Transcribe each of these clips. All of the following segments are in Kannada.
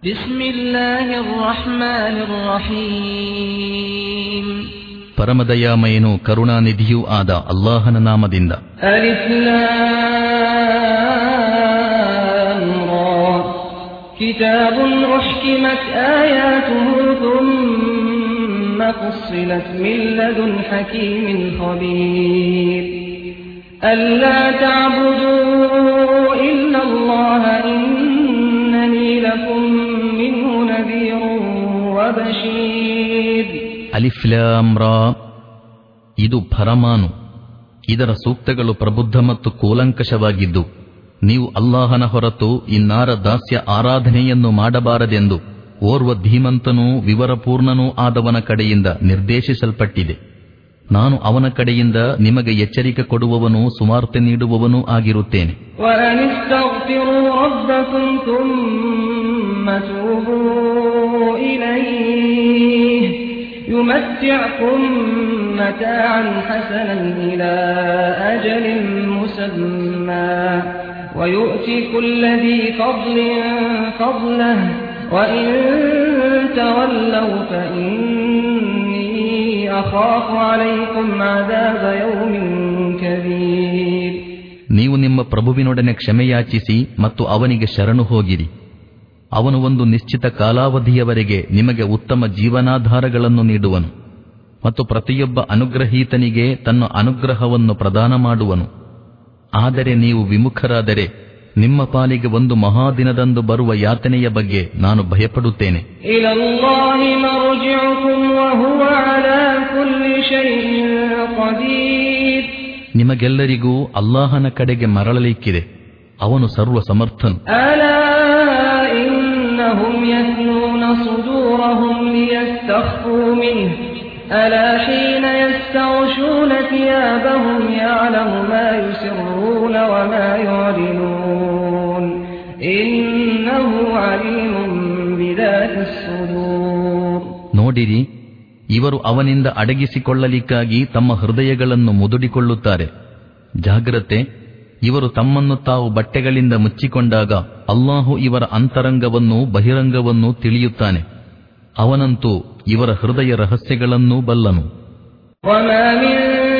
بسم الله الرحمن الرحيم ಪರಮದಯಾಮಯನು ಕರುಣಾನಿಧಿಯೂ ಆದ ಅಲ್ಲಾಹನ ನಾಮದಿಂದ ألف لام را كتاب أحكمت آياته ثم فصلت من لدن حكيم خبير ألا تعبدوا إلا الله إنني لكم منه نذير وبشير ಅಲಿಫ್ಲಾಮ್ ರಾ ಇದು ಫರಮಾನು ಇದರ ಸೂಕ್ತಗಳು ಪ್ರಬುದ್ಧ ಮತ್ತು ಕೂಲಂಕಷವಾಗಿದ್ದು ನೀವು ಅಲ್ಲಾಹನ ಹೊರತು ಇನ್ನಾರ ದಾಸ್ಯ ಆರಾಧನೆಯನ್ನು ಮಾಡಬಾರದೆಂದು ಓರ್ವ ಧೀಮಂತನೂ ವಿವರಪೂರ್ಣನೂ ಆದವನ ಕಡೆಯಿಂದ ನಿರ್ದೇಶಿಸಲ್ಪಟ್ಟಿದೆ ನಾನು ಅವನ ಕಡೆಯಿಂದ ನಿಮಗೆ ಎಚ್ಚರಿಕೆ ಕೊಡುವವನೂ ಸುವಾರ್ತೆ ನೀಡುವವನೂ ಆಗಿರುತ್ತೇನೆ وأن استغفروا ربكم ثم توبوا إليه يمتعكم متاعا حسنا إلى أجل مسمى ويؤتي كل ذي فضل فضله وإن تولوا فإني أخاف عليكم عذاب يوم كبير ನೀವು ನಿಮ್ಮ ಪ್ರಭುವಿನೊಡನೆ ಕ್ಷಮೆಯಾಚಿಸಿ ಮತ್ತು ಅವನಿಗೆ ಶರಣು ಹೋಗಿರಿ ಅವನು ಒಂದು ನಿಶ್ಚಿತ ಕಾಲಾವಧಿಯವರೆಗೆ ನಿಮಗೆ ಉತ್ತಮ ಜೀವನಾಧಾರಗಳನ್ನು ನೀಡುವನು ಮತ್ತು ಪ್ರತಿಯೊಬ್ಬ ಅನುಗ್ರಹೀತನಿಗೆ ತನ್ನ ಅನುಗ್ರಹವನ್ನು ಪ್ರದಾನ ಮಾಡುವನು ಆದರೆ ನೀವು ವಿಮುಖರಾದರೆ ನಿಮ್ಮ ಪಾಲಿಗೆ ಒಂದು ಮಹಾದಿನದಂದು ಬರುವ ಯಾತನೆಯ ಬಗ್ಗೆ ನಾನು ಭಯಪಡುತ್ತೇನೆ إلى الله مرجعكم وهو على كل شيء قدير ನಿಮಗೆಲ್ಲರಿಗೂ ಅಲ್ಲಾಹನ ಕಡೆಗೆ ಮರಳಲಿಕ್ಕಿದೆ ಅವನು ಸರ್ವ ಸಮರ್ಥನು ألا إنهم يثنون صدورهم ليستخفوا منه ألا حين يستغشون ثيابهم يعلم ما يسرون وما يعلنون إنه عليم بذات الصدور ನೋಡಿರಿ ಇವರು ಅವನಿಂದ ಅಡಗಿಸಿಕೊಳ್ಳಲಿಕ್ಕಾಗಿ ತಮ್ಮ ಹೃದಯಗಳನ್ನು ಮುದುಡಿಕೊಳ್ಳುತ್ತಾರೆ ಜಾಗ್ರತೆ ಇವರು ತಮ್ಮನ್ನು ತಾವು ಬಟ್ಟೆಗಳಿಂದ ಮುಚ್ಚಿಕೊಂಡಾಗ ಅಲ್ಲಾಹು ಇವರ ಅಂತರಂಗವನ್ನು ಬಹಿರಂಗವನ್ನು ತಿಳಿಯುತ್ತಾನೆ ಅವನಂತೂ ಇವರ ಹೃದಯ ರಹಸ್ಯಗಳನ್ನೂ ಬಲ್ಲನು وما من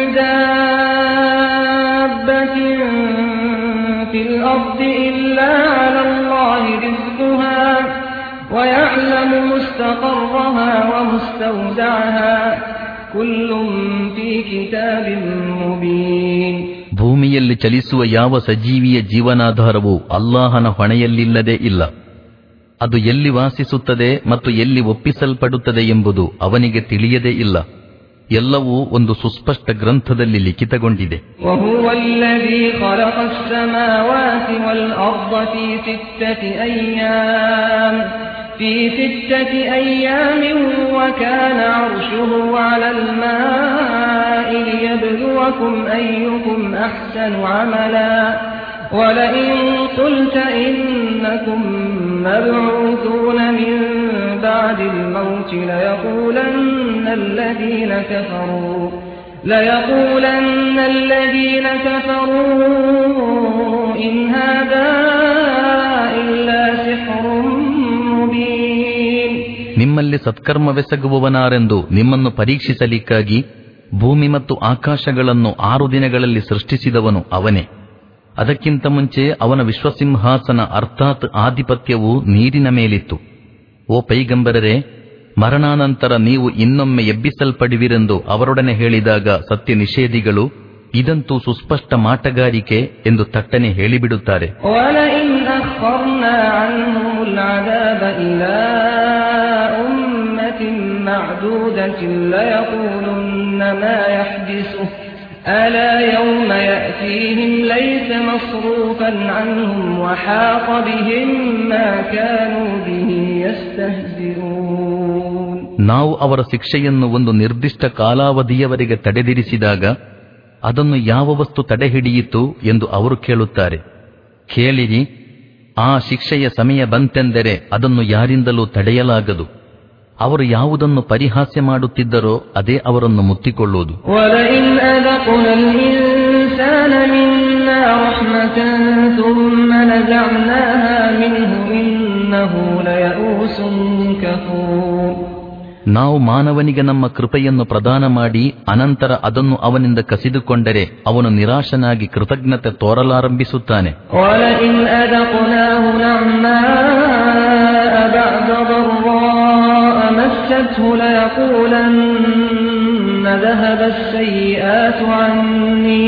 دابة في الأرض إلا على الله رزقها ويعلم مستقرها ومستودعها كل في كتاب مبين ಭೂಮಿಯಲ್ಲಿ ಚಲಿಸುವ ಯಾವ ಸಜೀವಿಯ ಜೀವನಾಧಾರವೂ ಅಲ್ಲಾಹನ ಹೊಣೆಯಲ್ಲಿಲ್ಲದೇ ಇಲ್ಲ ಅದು ಎಲ್ಲಿ ವಾಸಿಸುತ್ತದೆ ಮತ್ತು ಎಲ್ಲಿ ಒಪ್ಪಿಸಲ್ಪಡುತ್ತದೆ ಎಂಬುದು ಅವನಿಗೆ ತಿಳಿಯದೇ ಇಲ್ಲ ಎಲ್ಲವೂ ಒಂದು ಸುಸ್ಪಷ್ಟ ಗ್ರಂಥದಲ್ಲಿ ಲಿಖಿತಗೊಂಡಿದೆ وهو الذي خلق السماوات والأرض في ستة أيام في ستة أيام وكان عرشه على الماء ليبلوكم أيكم أحسن عملا ولئن قلت إنكم مبعوثون من بعد الموت ليقولن الذين كفروا ليقولن الذين كفروا إن هذا إلا سحر مبين ನಿಮ್ಮಲ್ಲಿ ಸತ್ಕರ್ಮವೆಸಗುವವನಾರೆಂದು ನಿಮ್ಮನ್ನು ಪರೀಕ್ಷಿಸಲಿಕ್ಕಾಗಿ ಭೂಮಿ ಮತ್ತು ಆಕಾಶಗಳನ್ನು ಆರು ದಿನಗಳಲ್ಲಿ ಸೃಷ್ಟಿಸಿದವನು ಅವನೇ ಅದಕ್ಕಿಂತ ಮುಂಚೆ ಅವನ ವಿಶ್ವಸಿಂಹಾಸನ ಅರ್ಥಾತ್ ಆಧಿಪತ್ಯವು ನೀರಿನ ಮೇಲಿತ್ತು ಓ ಪೈಗಂಬರರೆ ಮರಣಾನಂತರ ನೀವು ಇನ್ನೊಮ್ಮೆ ಎಬ್ಬಿಸಲ್ಪಡುವಿರೆಂದು ಅವರೊಡನೆ ಹೇಳಿದಾಗ ಸತ್ಯ ನಿಷೇಧಿಗಳು ಇದಂತೂ ಸುಸ್ಪಷ್ಟ ಮಾಟಗಾರಿಕೆ ಎಂದು ತಟ್ಟನೆ ಹೇಳಿಬಿಡುತ್ತಾರೆ ولئن أخرنا عنهم العذاب إلى أمة معدودة ليقولن ما يحدثه ألا يوم يأتيهم ليس مصروفا عنهم وحاق بهم ما كانوا به يستهزئون ನಾವು ಅವರ ಶಿಕ್ಷೆಯನ್ನು ಒಂದು ನಿರ್ದಿಷ್ಟ ಕಾಲಾವಧಿಯವರೆಗೆ ತಡೆದಿರಿಸಿದಾಗ ಅದನ್ನು ಯಾವ ವಸ್ತು ತಡೆಹಿಡಿಯಿತು ಎಂದು ಅವರು ಕೇಳುತ್ತಾರೆ ಕೇಳಿರಿ ಆ ಶಿಕ್ಷೆಯ ಸಮಯ ಬಂತೆಂದರೆ ಅದನ್ನು ಯಾರಿಂದಲೂ ತಡೆಯಲಾಗದು ಅವರು ಯಾವುದನ್ನು ಪರಿಹಾಸ್ಯ ಮಾಡುತ್ತಿದ್ದರೋ ಅದೇ ಅವರನ್ನು ಮುತ್ತಿಕೊಳ್ಳುವುದು ولئن أذقنا الإنسان منا رحمة ثم نزعناها منه إن إنه ليئوس كفور ನಾವು ಮಾನವನಿಗೆ ನಮ್ಮ ಕೃಪೆಯನ್ನು ಪ್ರದಾನ ಮಾಡಿ ಅನಂತರ ಅದನ್ನು ಅವನಿಂದ ಕಸಿದುಕೊಂಡರೆ ಅವನು ನಿರಾಶನಾಗಿ ಕೃತಜ್ಞತೆ ತೋರಲಾರಂಭಿಸುತ್ತಾನೆ ولئن أذقناه نعماء بعد ضراء مسته ليقولن ذهب السيئات عني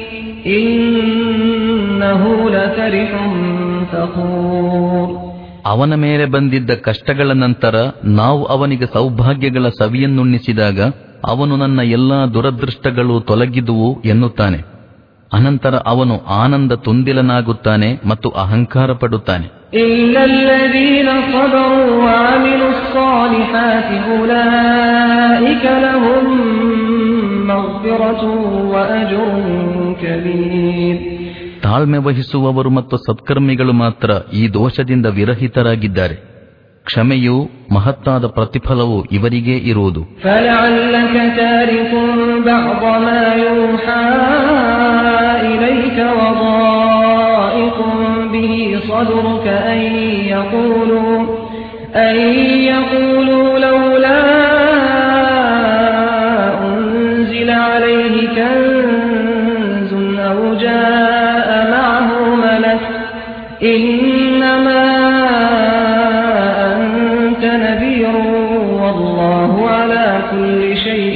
إنه لفرح فخور ಅವನ ಮೇಲೆ ಬಂದಿದ್ದ ಕಷ್ಟಗಳ ನಂತರ ನಾವು ಅವನಿಗೆ ಸೌಭಾಗ್ಯಗಳ ಸವಿಯನ್ನುಣ್ಣಿಸಿದಾಗ ಅವನು ನನ್ನ ಎಲ್ಲಾ ದುರದೃಷ್ಟಗಳು ತೊಲಗಿದುವು ಎನ್ನುತ್ತಾನೆ ಅನಂತರ ಅವನು ಆನಂದ ತುಂದಿಲನಾಗುತ್ತಾನೆ ಮತ್ತು ಅಹಂಕಾರ ಪಡುತ್ತಾನೆ إلا الذين صبروا وعملوا الصالحات أولئك لهم مغفرة وأجر كبير ತಾಳ್ಮೆ ವಹಿಸುವವರು ಮತ್ತು ಸತ್ಕರ್ಮಿಗಳು ಮಾತ್ರ ಈ ದೋಷದಿಂದ ವಿರಹಿತರಾಗಿದ್ದಾರೆ ಕ್ಷಮೆಯೂ ಮಹತ್ತಾದ ಪ್ರತಿಫಲವು ಇವರಿಗೇ ಇರುವುದು فلعلك تارك بعض ما يوحى إليك وضائق به صدرك أن يقولوا أن يقولوا لولا أنزل عليه كنز أو جاء معه ملك إنما أنت نذير والله على كل شيء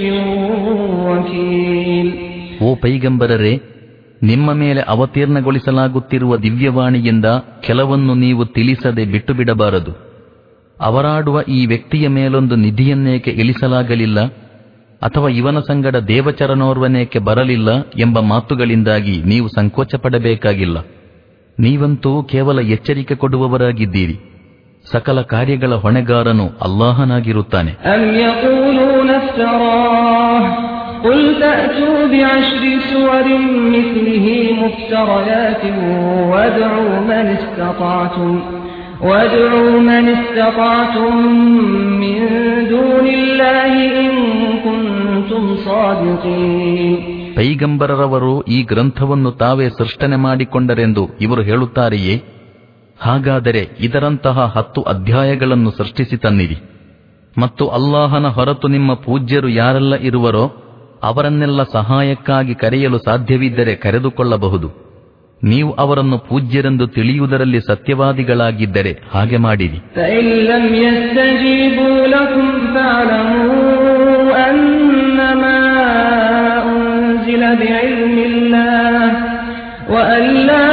وكيل ಓ ಪೈಗಂಬರರೇ ನಿಮ್ಮ ಮೇಲೆ ಅವತೀರ್ಣಗೊಳಿಸಲಾಗುತ್ತಿರುವ ದಿವ್ಯವಾಣಿಯಿಂದ ಕೆಲವನ್ನು ನೀವು ತಿಳಿಸದೆ ಬಿಟ್ಟು ಬಿಡಬಾರದು ಅವರಾಡುವ ಈ ವ್ಯಕ್ತಿಯ ಮೇಲೊಂದು ನಿಧಿಯನ್ನೇಕೆ ಇಳಿಸಲಾಗಲಿಲ್ಲ ಅಥವಾ ಇವನ ಸಂಗಡ ದೇವಚರನೋರ್ವನೇಕೆ ಬರಲಿಲ್ಲ ಎಂಬ ಮಾತುಗಳಿಂದಾಗಿ ನೀವು ಸಂಕೋಚ ಪಡಬೇಕಾಗಿಲ್ಲ ನೀವಂತೂ ಕೇವಲ ಎಚ್ಚರಿಕೆ ಕೊಡುವವರಾಗಿದ್ದೀರಿ ಸಕಲ ಕಾರ್ಯಗಳ ಹೊಣೆಗಾರನು ಅಲ್ಲಾಹನಾಗಿರುತ್ತಾನೆ أم يقولون افتراه قل تأتوا بعشر سور مثله مفتريات وادعوا من استطعتم وادعوا من استطعتم من دون الله إن كنتم صادقين ಪೈಗಂಬರರವರು ಈ ಗ್ರಂಥವನ್ನು ತಾವೇ ಸೃಷ್ಟನೆ ಮಾಡಿಕೊಂಡರೆಂದು ಇವರು ಹೇಳುತ್ತಾರೆಯೇ ಹಾಗಾದರೆ ಇದರಂತಹ ಹತ್ತು ಅಧ್ಯಾಯಗಳನ್ನು ಸೃಷ್ಟಿಸಿ ತನ್ನಿರಿ ಮತ್ತು ಅಲ್ಲಾಹನ ಹೊರತು ನಿಮ್ಮ ಪೂಜ್ಯರು ಯಾರೆಲ್ಲ ಇರುವರೋ ಅವರನ್ನೆಲ್ಲ ಸಹಾಯಕ್ಕಾಗಿ ಕರೆಯಲು ಸಾಧ್ಯವಿದ್ದರೆ ಕರೆದುಕೊಳ್ಳಬಹುದು ನೀವು ಅವರನ್ನು ಪೂಜ್ಯರೆಂದು ತಿಳಿಯುವುದರಲ್ಲಿ ಸತ್ಯವಾದಿಗಳಾಗಿದ್ದರೆ ಹಾಗೆ ಮಾಡಿರಿ فإن لم يستجيبوا لكم فاعلموا أنما أنزل بعلم الله وأن لا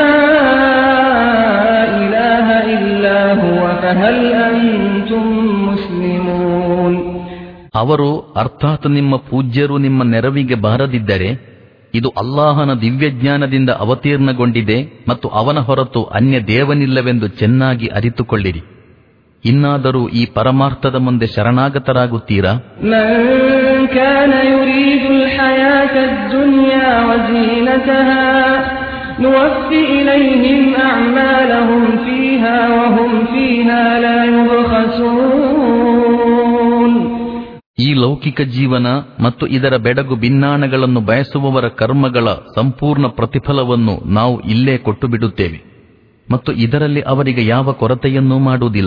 إله إلا هو فهل أنتم مسلمون ಅವರು ಅರ್ಥಾತ್ ನಿಮ್ಮ ಪೂಜ್ಯರು ನಿಮ್ಮ ನೆರವಿಗೆ ಬಾರದಿದ್ದರೆ ಇದು ಅಲ್ಲಾಹನ ದಿವ್ಯಜ್ಞಾನದಿಂದ ಅವತೀರ್ಣಗೊಂಡಿದೆ ಮತ್ತು ಅವನ ಹೊರತು ಅನ್ಯ ದೇವನಿಲ್ಲವೆಂದು ಚೆನ್ನಾಗಿ ಅರಿತುಕೊಳ್ಳಿರಿ ಇನ್ನಾದರೂ ಈ ಪರಮಾರ್ಥದ ಮುಂದೆ ಶರಣಾಗತರಾಗುತ್ತೀರಾ من كان يريد الحياة الدنيا وزينتها نوف إليهم أعمالهم فيها وهم فيها لا يبخسون ಈ ಲೌಕಿಕ ಜೀವನ ಮತ್ತು ಇದರ ಬೆಡಗು ಭಿನ್ನಾಣಗಳನ್ನು ಬಯಸುವವರ ಕರ್ಮಗಳ ಸಂಪೂರ್ಣ ಪ್ರತಿಫಲವನ್ನು ನಾವು ಇಲ್ಲೇ ಕೊಟ್ಟು ಬಿಡುತ್ತೇವೆ ಮತ್ತು ಇದರಲ್ಲಿ ಅವರಿಗೆ ಯಾವ ಕೊರತೆಯನ್ನೂ ಮಾಡುವುದಿಲ್ಲ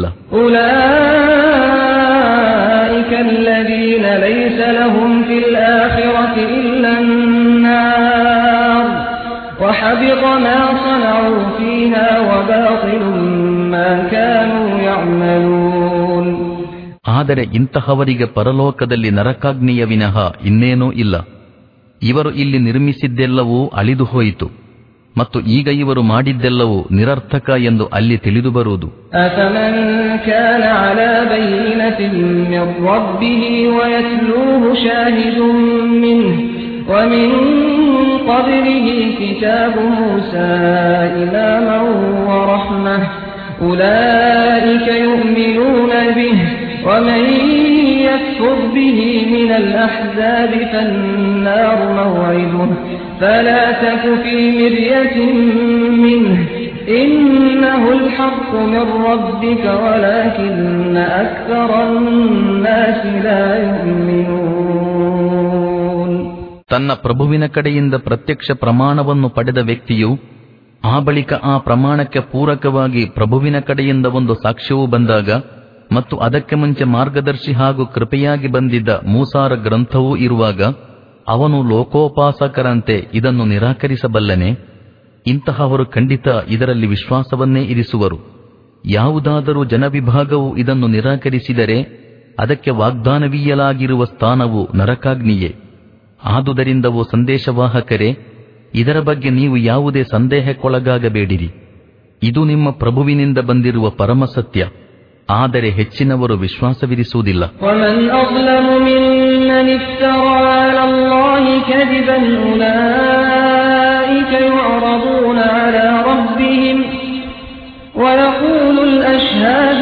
أولئك الذين ليس لهم في الآخرة إلا النار وحبط ما صنعوا فيها وباطل ما كانوا يعملون ಆದರೆ ಇಂತಹವರಿಗೆ ಪರಲೋಕದಲ್ಲಿ ನರಕಾಗ್ನಿಯ ವಿನಃ ಇನ್ನೇನೂ ಇಲ್ಲ ಇವರು ಇಲ್ಲಿ ನಿರ್ಮಿಸಿದ್ದೆಲ್ಲವೂ ಅಳಿದು ಹೋಯಿತು ಮತ್ತು ಈಗ ಇವರು ಮಾಡಿದ್ದೆಲ್ಲವೂ ನಿರರ್ಥಕ ಎಂದು ಅಲ್ಲಿ ತಿಳಿದು ಬರುವುದು أفمن كان على بينة من ربه ويتلوه شاهد منه ومن قبله كتاب موسى إماما ورحمة أولئك يؤمنون به ومن يكفر به من الأحزاب فالنار موعده فلا تك في مرية منه إنه الحق من ربك ولكن أكثر الناس لا يؤمنون ತನ್ನ ಪ್ರಭುವಿನ ಕಡೆಯಿಂದ ಪ್ರತ್ಯಕ್ಷ ಪ್ರಮಾಣವನ್ನು ಪಡೆದ ವ್ಯಕ್ತಿಯು ಆ ಬಳಿಕ ಆ ಪ್ರಮಾಣಕ್ಕೆ ಪೂರಕವಾಗಿ ಪ್ರಭುವಿನ ಕಡೆಯಿಂದ ಒಂದು ಸಾಕ್ಷ್ಯವು ಬಂದಾಗ ಮತ್ತು ಅದಕ್ಕೆ ಮುಂಚೆ ಮಾರ್ಗದರ್ಶಿ ಹಾಗೂ ಕೃಪೆಯಾಗಿ ಬಂದಿದ್ದ ಮೂಸಾರ ಗ್ರಂಥವೂ ಇರುವಾಗ ಅವನು ಲೋಕೋಪಾಸಕರಂತೆ ಇದನ್ನು ನಿರಾಕರಿಸಬಲ್ಲನೆ ಇಂತಹವರು ಖಂಡಿತ ಇದರಲ್ಲಿ ವಿಶ್ವಾಸವನ್ನೇ ಇರಿಸುವರು ಯಾವುದಾದರೂ ಜನವಿಭಾಗವು ಇದನ್ನು ನಿರಾಕರಿಸಿದರೆ ಅದಕ್ಕೆ ವಾಗ್ದಾನವೀಯಲಾಗಿರುವ ಸ್ಥಾನವು ನರಕಾಗ್ನಿಯೇ ಆದುದರಿಂದವೋ ಸಂದೇಶವಾಹಕರೇ ಇದರ ಬಗ್ಗೆ ನೀವು ಯಾವುದೇ ಸಂದೇಹಕ್ಕೊಳಗಾಗಬೇಡಿರಿ ಇದು ನಿಮ್ಮ ಪ್ರಭುವಿನಿಂದ ಬಂದಿರುವ ಪರಮಸತ್ಯ ಆದರೆ ಹೆಚ್ಚಿನವರು ವಿಶ್ವಾಸವಿರಿಸುವುದಿಲ್ಲ ومن أظلم ممن افترى على الله كذبا أولئك يعرضون على ربهم ويقول الأشهاد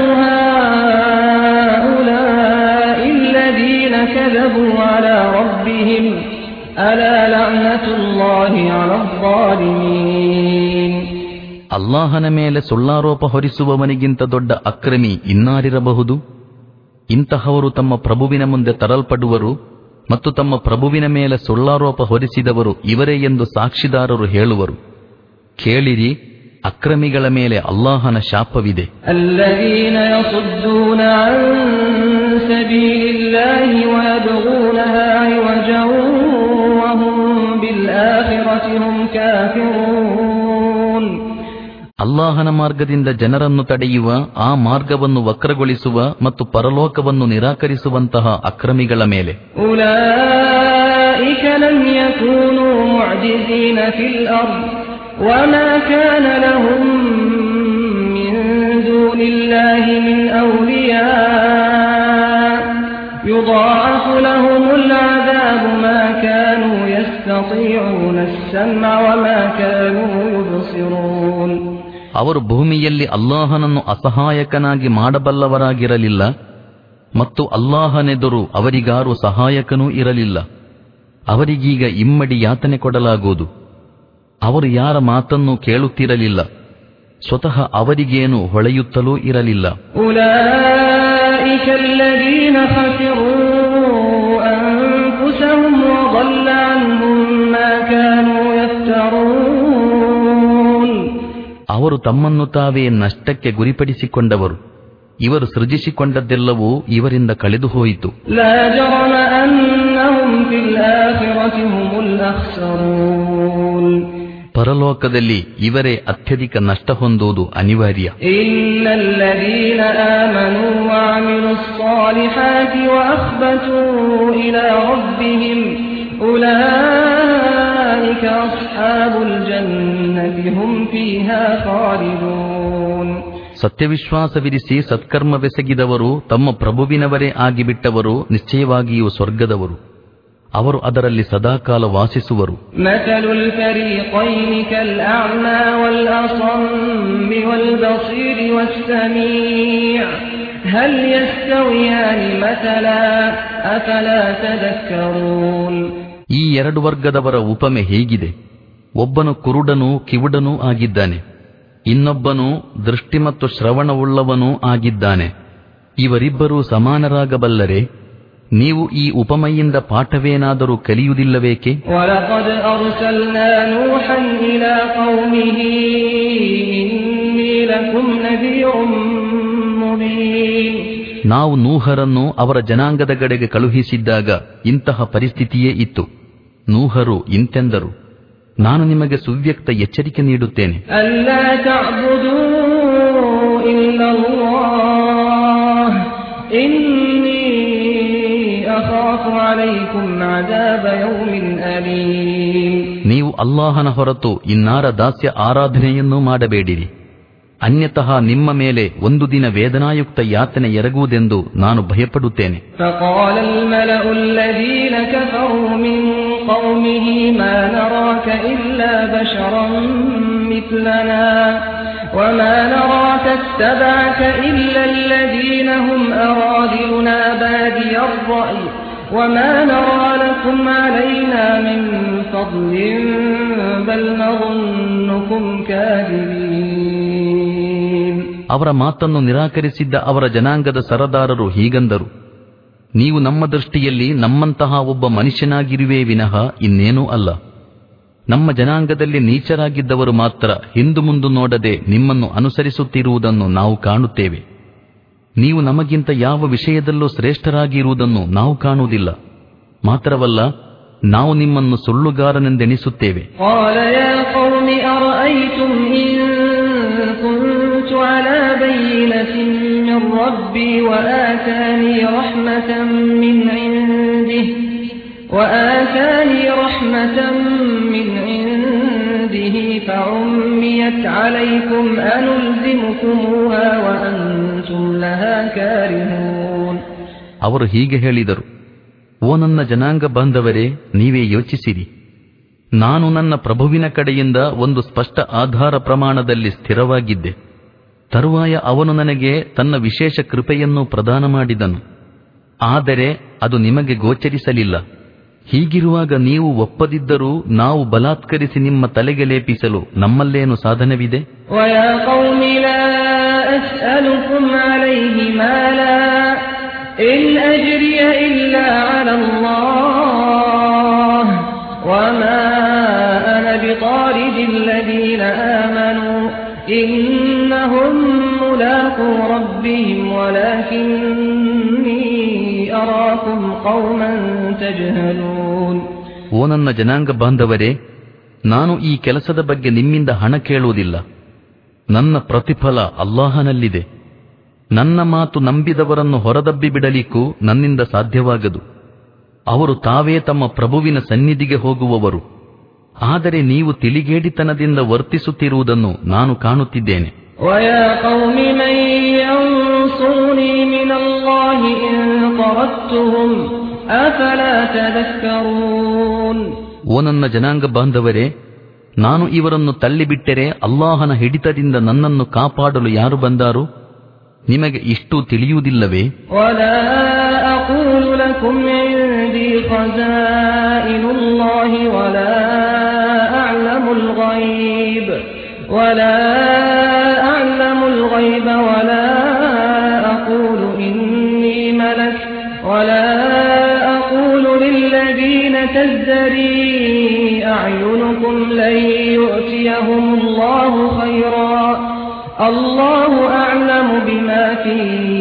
هؤلاء الذين كذبوا على ربهم ألا لعنة الله على الظالمين ಅಲ್ಲಾಹನ ಮೇಲೆ ಸುಳ್ಳಾರೋಪ ಹೊರಿಸುವವನಿಗಿಂತ ದೊಡ್ಡ ಅಕ್ರಮಿ ಇನ್ನಾರಿರಬಹುದು ಇಂತಹವರು ತಮ್ಮ ಪ್ರಭುವಿನ ಮುಂದೆ ತರಲ್ಪಡುವರು ಮತ್ತು ತಮ್ಮ ಪ್ರಭುವಿನ ಮೇಲೆ ಸುಳ್ಳಾರೋಪ ಹೊರಿಸಿದವರು ಇವರೇ ಎಂದು ಸಾಕ್ಷಿದಾರರು ಹೇಳುವರು ಕೇಳಿರಿ ಅಕ್ರಮಿಗಳ ಮೇಲೆ ಅಲ್ಲಾಹನ ಶಾಪವಿದೆ الذين يصدون عن سبيل الله ويبغونها عوجا وهم بالآخرة هم كافرون ಅಲ್ಲಾಹನ ಮಾರ್ಗದಿಂದ ಜನರನ್ನು ತಡೆಯುವ ಆ ಮಾರ್ಗವನ್ನು ವಕ್ರಗೊಳಿಸುವ ಮತ್ತು ಪರಲೋಕವನ್ನು ನಿರಾಕರಿಸುವಂತಹ ಅಕ್ರಮಿಗಳ ಮೇಲೆ أولئك لم يكونوا معجزين في الأرض وما كان لهم من دون الله من أولياء يضاعف لهم العذاب ما كانوا يستطيعون السمع وما كانوا يبصرون ಅವರು ಭೂಮಿಯಲ್ಲಿ ಅಲ್ಲಾಹನನ್ನು ಅಸಹಾಯಕನಾಗಿ ಮಾಡಬಲ್ಲವರಾಗಿರಲಿಲ್ಲ ಮತ್ತು ಅಲ್ಲಾಹನೆದುರು ಅವರಿಗಾರು ಸಹಾಯಕನೂ ಇರಲಿಲ್ಲ ಅವರಿಗೀಗ ಇಮ್ಮಡಿ ಯಾತನೆ ಕೊಡಲಾಗುವುದು ಅವರು ಯಾರ ಮಾತನ್ನೂ ಕೇಳುತ್ತಿರಲಿಲ್ಲ ಸ್ವತಃ ಅವರಿಗೇನು ಹೊಳೆಯುತ್ತಲೂ ಇರಲಿಲ್ಲ أولئك الذين خسروا أنفسهم وضل عنهم ما كانوا يفترون ಅವರು ತಮ್ಮನ್ನು ತಾವೇ ನಷ್ಟಕ್ಕೆ ಗುರಿಪಡಿಸಿಕೊಂಡವರು ಇವರು ಸೃಜಿಸಿಕೊಂಡದ್ದೆಲ್ಲವೂ ಇವರಿಂದ ಕಳೆದು ಹೋಯಿತು لا جرم أنهم في الآخرة هم الأخسرون ಪರಲೋಕದಲ್ಲಿ ಇವರೇ ಅತ್ಯಧಿಕ ನಷ್ಟ ಹೊಂದುವುದು ಅನಿವಾರ್ಯ إن الذين آمنوا وعملوا الصالحات وأخبتوا إلى ربهم أولئك أصحاب الجنة هم فيها خالدون ಸತ್ಯವಿಶ್ವಾಸವಿರಿಸಿ ಸತ್ಕರ್ಮವೆಸಗಿದವರು ತಮ್ಮ ಪ್ರಭುವಿನವರೇ ಆಗಿಬಿಟ್ಟವರು ನಿಶ್ಚಯವಾಗಿಯೂ ಸ್ವರ್ಗದವರು ಅವರು ಅದರಲ್ಲಿ ಸದಾಕಾಲ ವಾಸಿಸುವರು مثل الفريقين كالأعمى والأصم والبصير والسميع هل يستويان مثلا أفلا تذكرون ಈ ಎರಡು ವರ್ಗದವರ ಉಪಮೆ ಹೇಗಿದೆ ಒಬ್ಬನು ಕುರುಡನೂ ಕಿವುಡನೂ ಆಗಿದ್ದಾನೆ ಇನ್ನೊಬ್ಬನು ದೃಷ್ಟಿ ಮತ್ತು ಶ್ರವಣವುಳ್ಳವನೂ ಆಗಿದ್ದಾನೆ ಇವರಿಬ್ಬರೂ ಸಮಾನರಾಗಬಲ್ಲರೆ ನೀವು ಈ ಉಪಮೆಯಿಂದ ಪಾಠವೇನಾದರೂ ಕಲಿಯುವುದಿಲ್ಲವೇಕೆ ولقد أرسلنا نوحا إلى قومه إني لكم نذير مبين ನಾವು ನೂಹರನ್ನು ಅವರ ಜನಾಂಗದ ಕಡೆಗೆ ಕಳುಹಿಸಿದ್ದಾಗ ಇಂತಹ ಪರಿಸ್ಥಿತಿಯೇ ಇತ್ತು ನೂಹರು ಇಂತೆಂದರು ನಾನು ನಿಮಗೆ ಸುವ್ಯಕ್ತ ಎಚ್ಚರಿಕೆ ನೀಡುತ್ತೇನೆ ألا تعبدوا إلا الله إني أخاف عليكم عذاب يوم أليم ನೀವು ಅಲ್ಲಾಹನ ಹೊರತು ಇನ್ನಾರ ದಾಸ್ಯ ಆರಾಧನೆಯನ್ನೂ ಮಾಡಬೇಡಿರಿ ಅನ್ಯತಃ ನಿಮ್ಮ ಮೇಲೆ ಒಂದು ದಿನ ವೇದನಾಯುಕ್ತ ಯಾತನೆ ಎರಗುವುದೆಂದು ನಾನು ಭಯಪಡುತ್ತೇನೆ فقال الملأ الذين كفروا من قومه ما نراك إلا بشرا مثلنا وما نراك اتبعك إلا الذين هم أرادلنا بادي الرأي وما نرى لكم علينا من فضل بل نظنكم كاذبين ಅವರ ಮಾತನ್ನು ನಿರಾಕರಿಸಿದ್ದ ಅವರ ಜನಾಂಗದ ಸರದಾರರು ಹೀಗಂದರು ನೀವು ನಮ್ಮ ದೃಷ್ಟಿಯಲ್ಲಿ ನಮ್ಮಂತಹ ಒಬ್ಬ ಮನುಷ್ಯನಾಗಿರುವೇ ವಿನಃ ಇನ್ನೇನೂ ಅಲ್ಲ ನಮ್ಮ ಜನಾಂಗದಲ್ಲಿ ನೀಚರಾಗಿದ್ದವರು ಮಾತ್ರ ಹಿಂದು ಮುಂದು ನೋಡದೆ ನಿಮ್ಮನ್ನು ಅನುಸರಿಸುತ್ತಿರುವುದನ್ನು ನಾವು ಕಾಣುತ್ತೇವೆ ನೀವು ನಮಗಿಂತ ಯಾವ ವಿಷಯದಲ್ಲೂ ಶ್ರೇಷ್ಠರಾಗಿರುವುದನ್ನು ನಾವು ಕಾಣುವುದಿಲ್ಲ ಮಾತ್ರವಲ್ಲ ನಾವು ನಿಮ್ಮನ್ನು ಸುಳ್ಳುಗಾರನೆಂದೆಣಿಸುತ್ತೇವೆ قال يا قوم أرأيتم إن كنت على بينة من ربي وآتاني رحمة من عنده وآتاني رحمة من عنده فعميت عليكم أنلزمكموها وأنتم لها كارهون ಅವರು ಹೀಗೆ ಹೇಳಿದರು ಓ ನನ್ನ ಜನಾಂಗ ಬಾಂಧವರೇ ನೀವೇ ಯೋಚಿಸಿರಿ ನಾನು ನನ್ನ ಪ್ರಭುವಿನ ಕಡೆಯಿಂದ ಒಂದು ಸ್ಪಷ್ಟ ಆಧಾರ ಪ್ರಮಾಣದಲ್ಲಿ ಸ್ಥಿರವಾಗಿದ್ದೆ ತರುವಾಯ ಅವನು ನನಗೆ ತನ್ನ ವಿಶೇಷ ಕೃಪೆಯನ್ನು ಪ್ರದಾನ ಮಾಡಿದನು ಆದರೆ ಅದು ನಿಮಗೆ ಗೋಚರಿಸಲಿಲ್ಲ ಹೀಗಿರುವಾಗ ನೀವು ಒಪ್ಪದಿದ್ದರೂ ನಾವು ಬಲಾತ್ಕರಿಸಿ ನಿಮ್ಮ ತಲೆಗೆ ಲೇಪಿಸಲು ನಮ್ಮಲ್ಲೇನು ಸಾಧನವಿದೆ ويا قوم لا أسألكم عليه مالا إن أجري إلا على الله وما أنا بطارد الذين آمنوا إنهم ملاقو ربهم ولكني أراكم قوما تجهلون ಓ ನನ್ನ ಜನಾಂಗ ಬಾಂಧವರೇ ನಾನು ಈ ಕೆಲಸದ ಬಗ್ಗೆ ನಿಮ್ಮಿಂದ ಹಣ ಕೇಳುವುದಿಲ್ಲ ನನ್ನ ಪ್ರತಿಫಲ ಅಲ್ಲಾಹನಲ್ಲಿದೆ ನನ್ನ ಮಾತು ನಂಬಿದವರನ್ನು ಹೊರದಬ್ಬಿ ಬಿಡಲಿಕ್ಕೂ ನನ್ನಿಂದ ಸಾಧ್ಯವಾಗದು ಅವರು ತಾವೇ ತಮ್ಮ ಪ್ರಭುವಿನ ಸನ್ನಿಧಿಗೆ ಹೋಗುವವರು ಆದರೆ ನೀವು ತಿಳಿಗೇಡಿತನದಿಂದ ವರ್ತಿಸುತ್ತಿರುವುದನ್ನು ನಾನು ಕಾಣುತ್ತಿದ್ದೇನೆ ويا قوم من ينصرني من الله إن طردتهم أفلا تذكرون ಓ ನನ್ನ ಜನಾಂಗ ಬಾಂಧವರೇ ನಾನು ಇವರನ್ನು ತಳ್ಳಿಬಿಟ್ಟರೆ ಅಲ್ಲಾಹನ ಹಿಡಿತದಿಂದ ನನ್ನನ್ನು ಕಾಪಾಡಲು ಯಾರು ಬಂದಾರು ನಿಮಗೆ ಇಷ್ಟು ತಿಳಿಯುವುದಿಲ್ಲವೇ ولا أقول لكم عندي خزائن الله ولا أعلم الغيب ولا أعلم الغيب ولا أقول إني ملك ولا أقول للذين تزدري أعينكم لن يؤتيهم الله خيرا الله أعلم بما في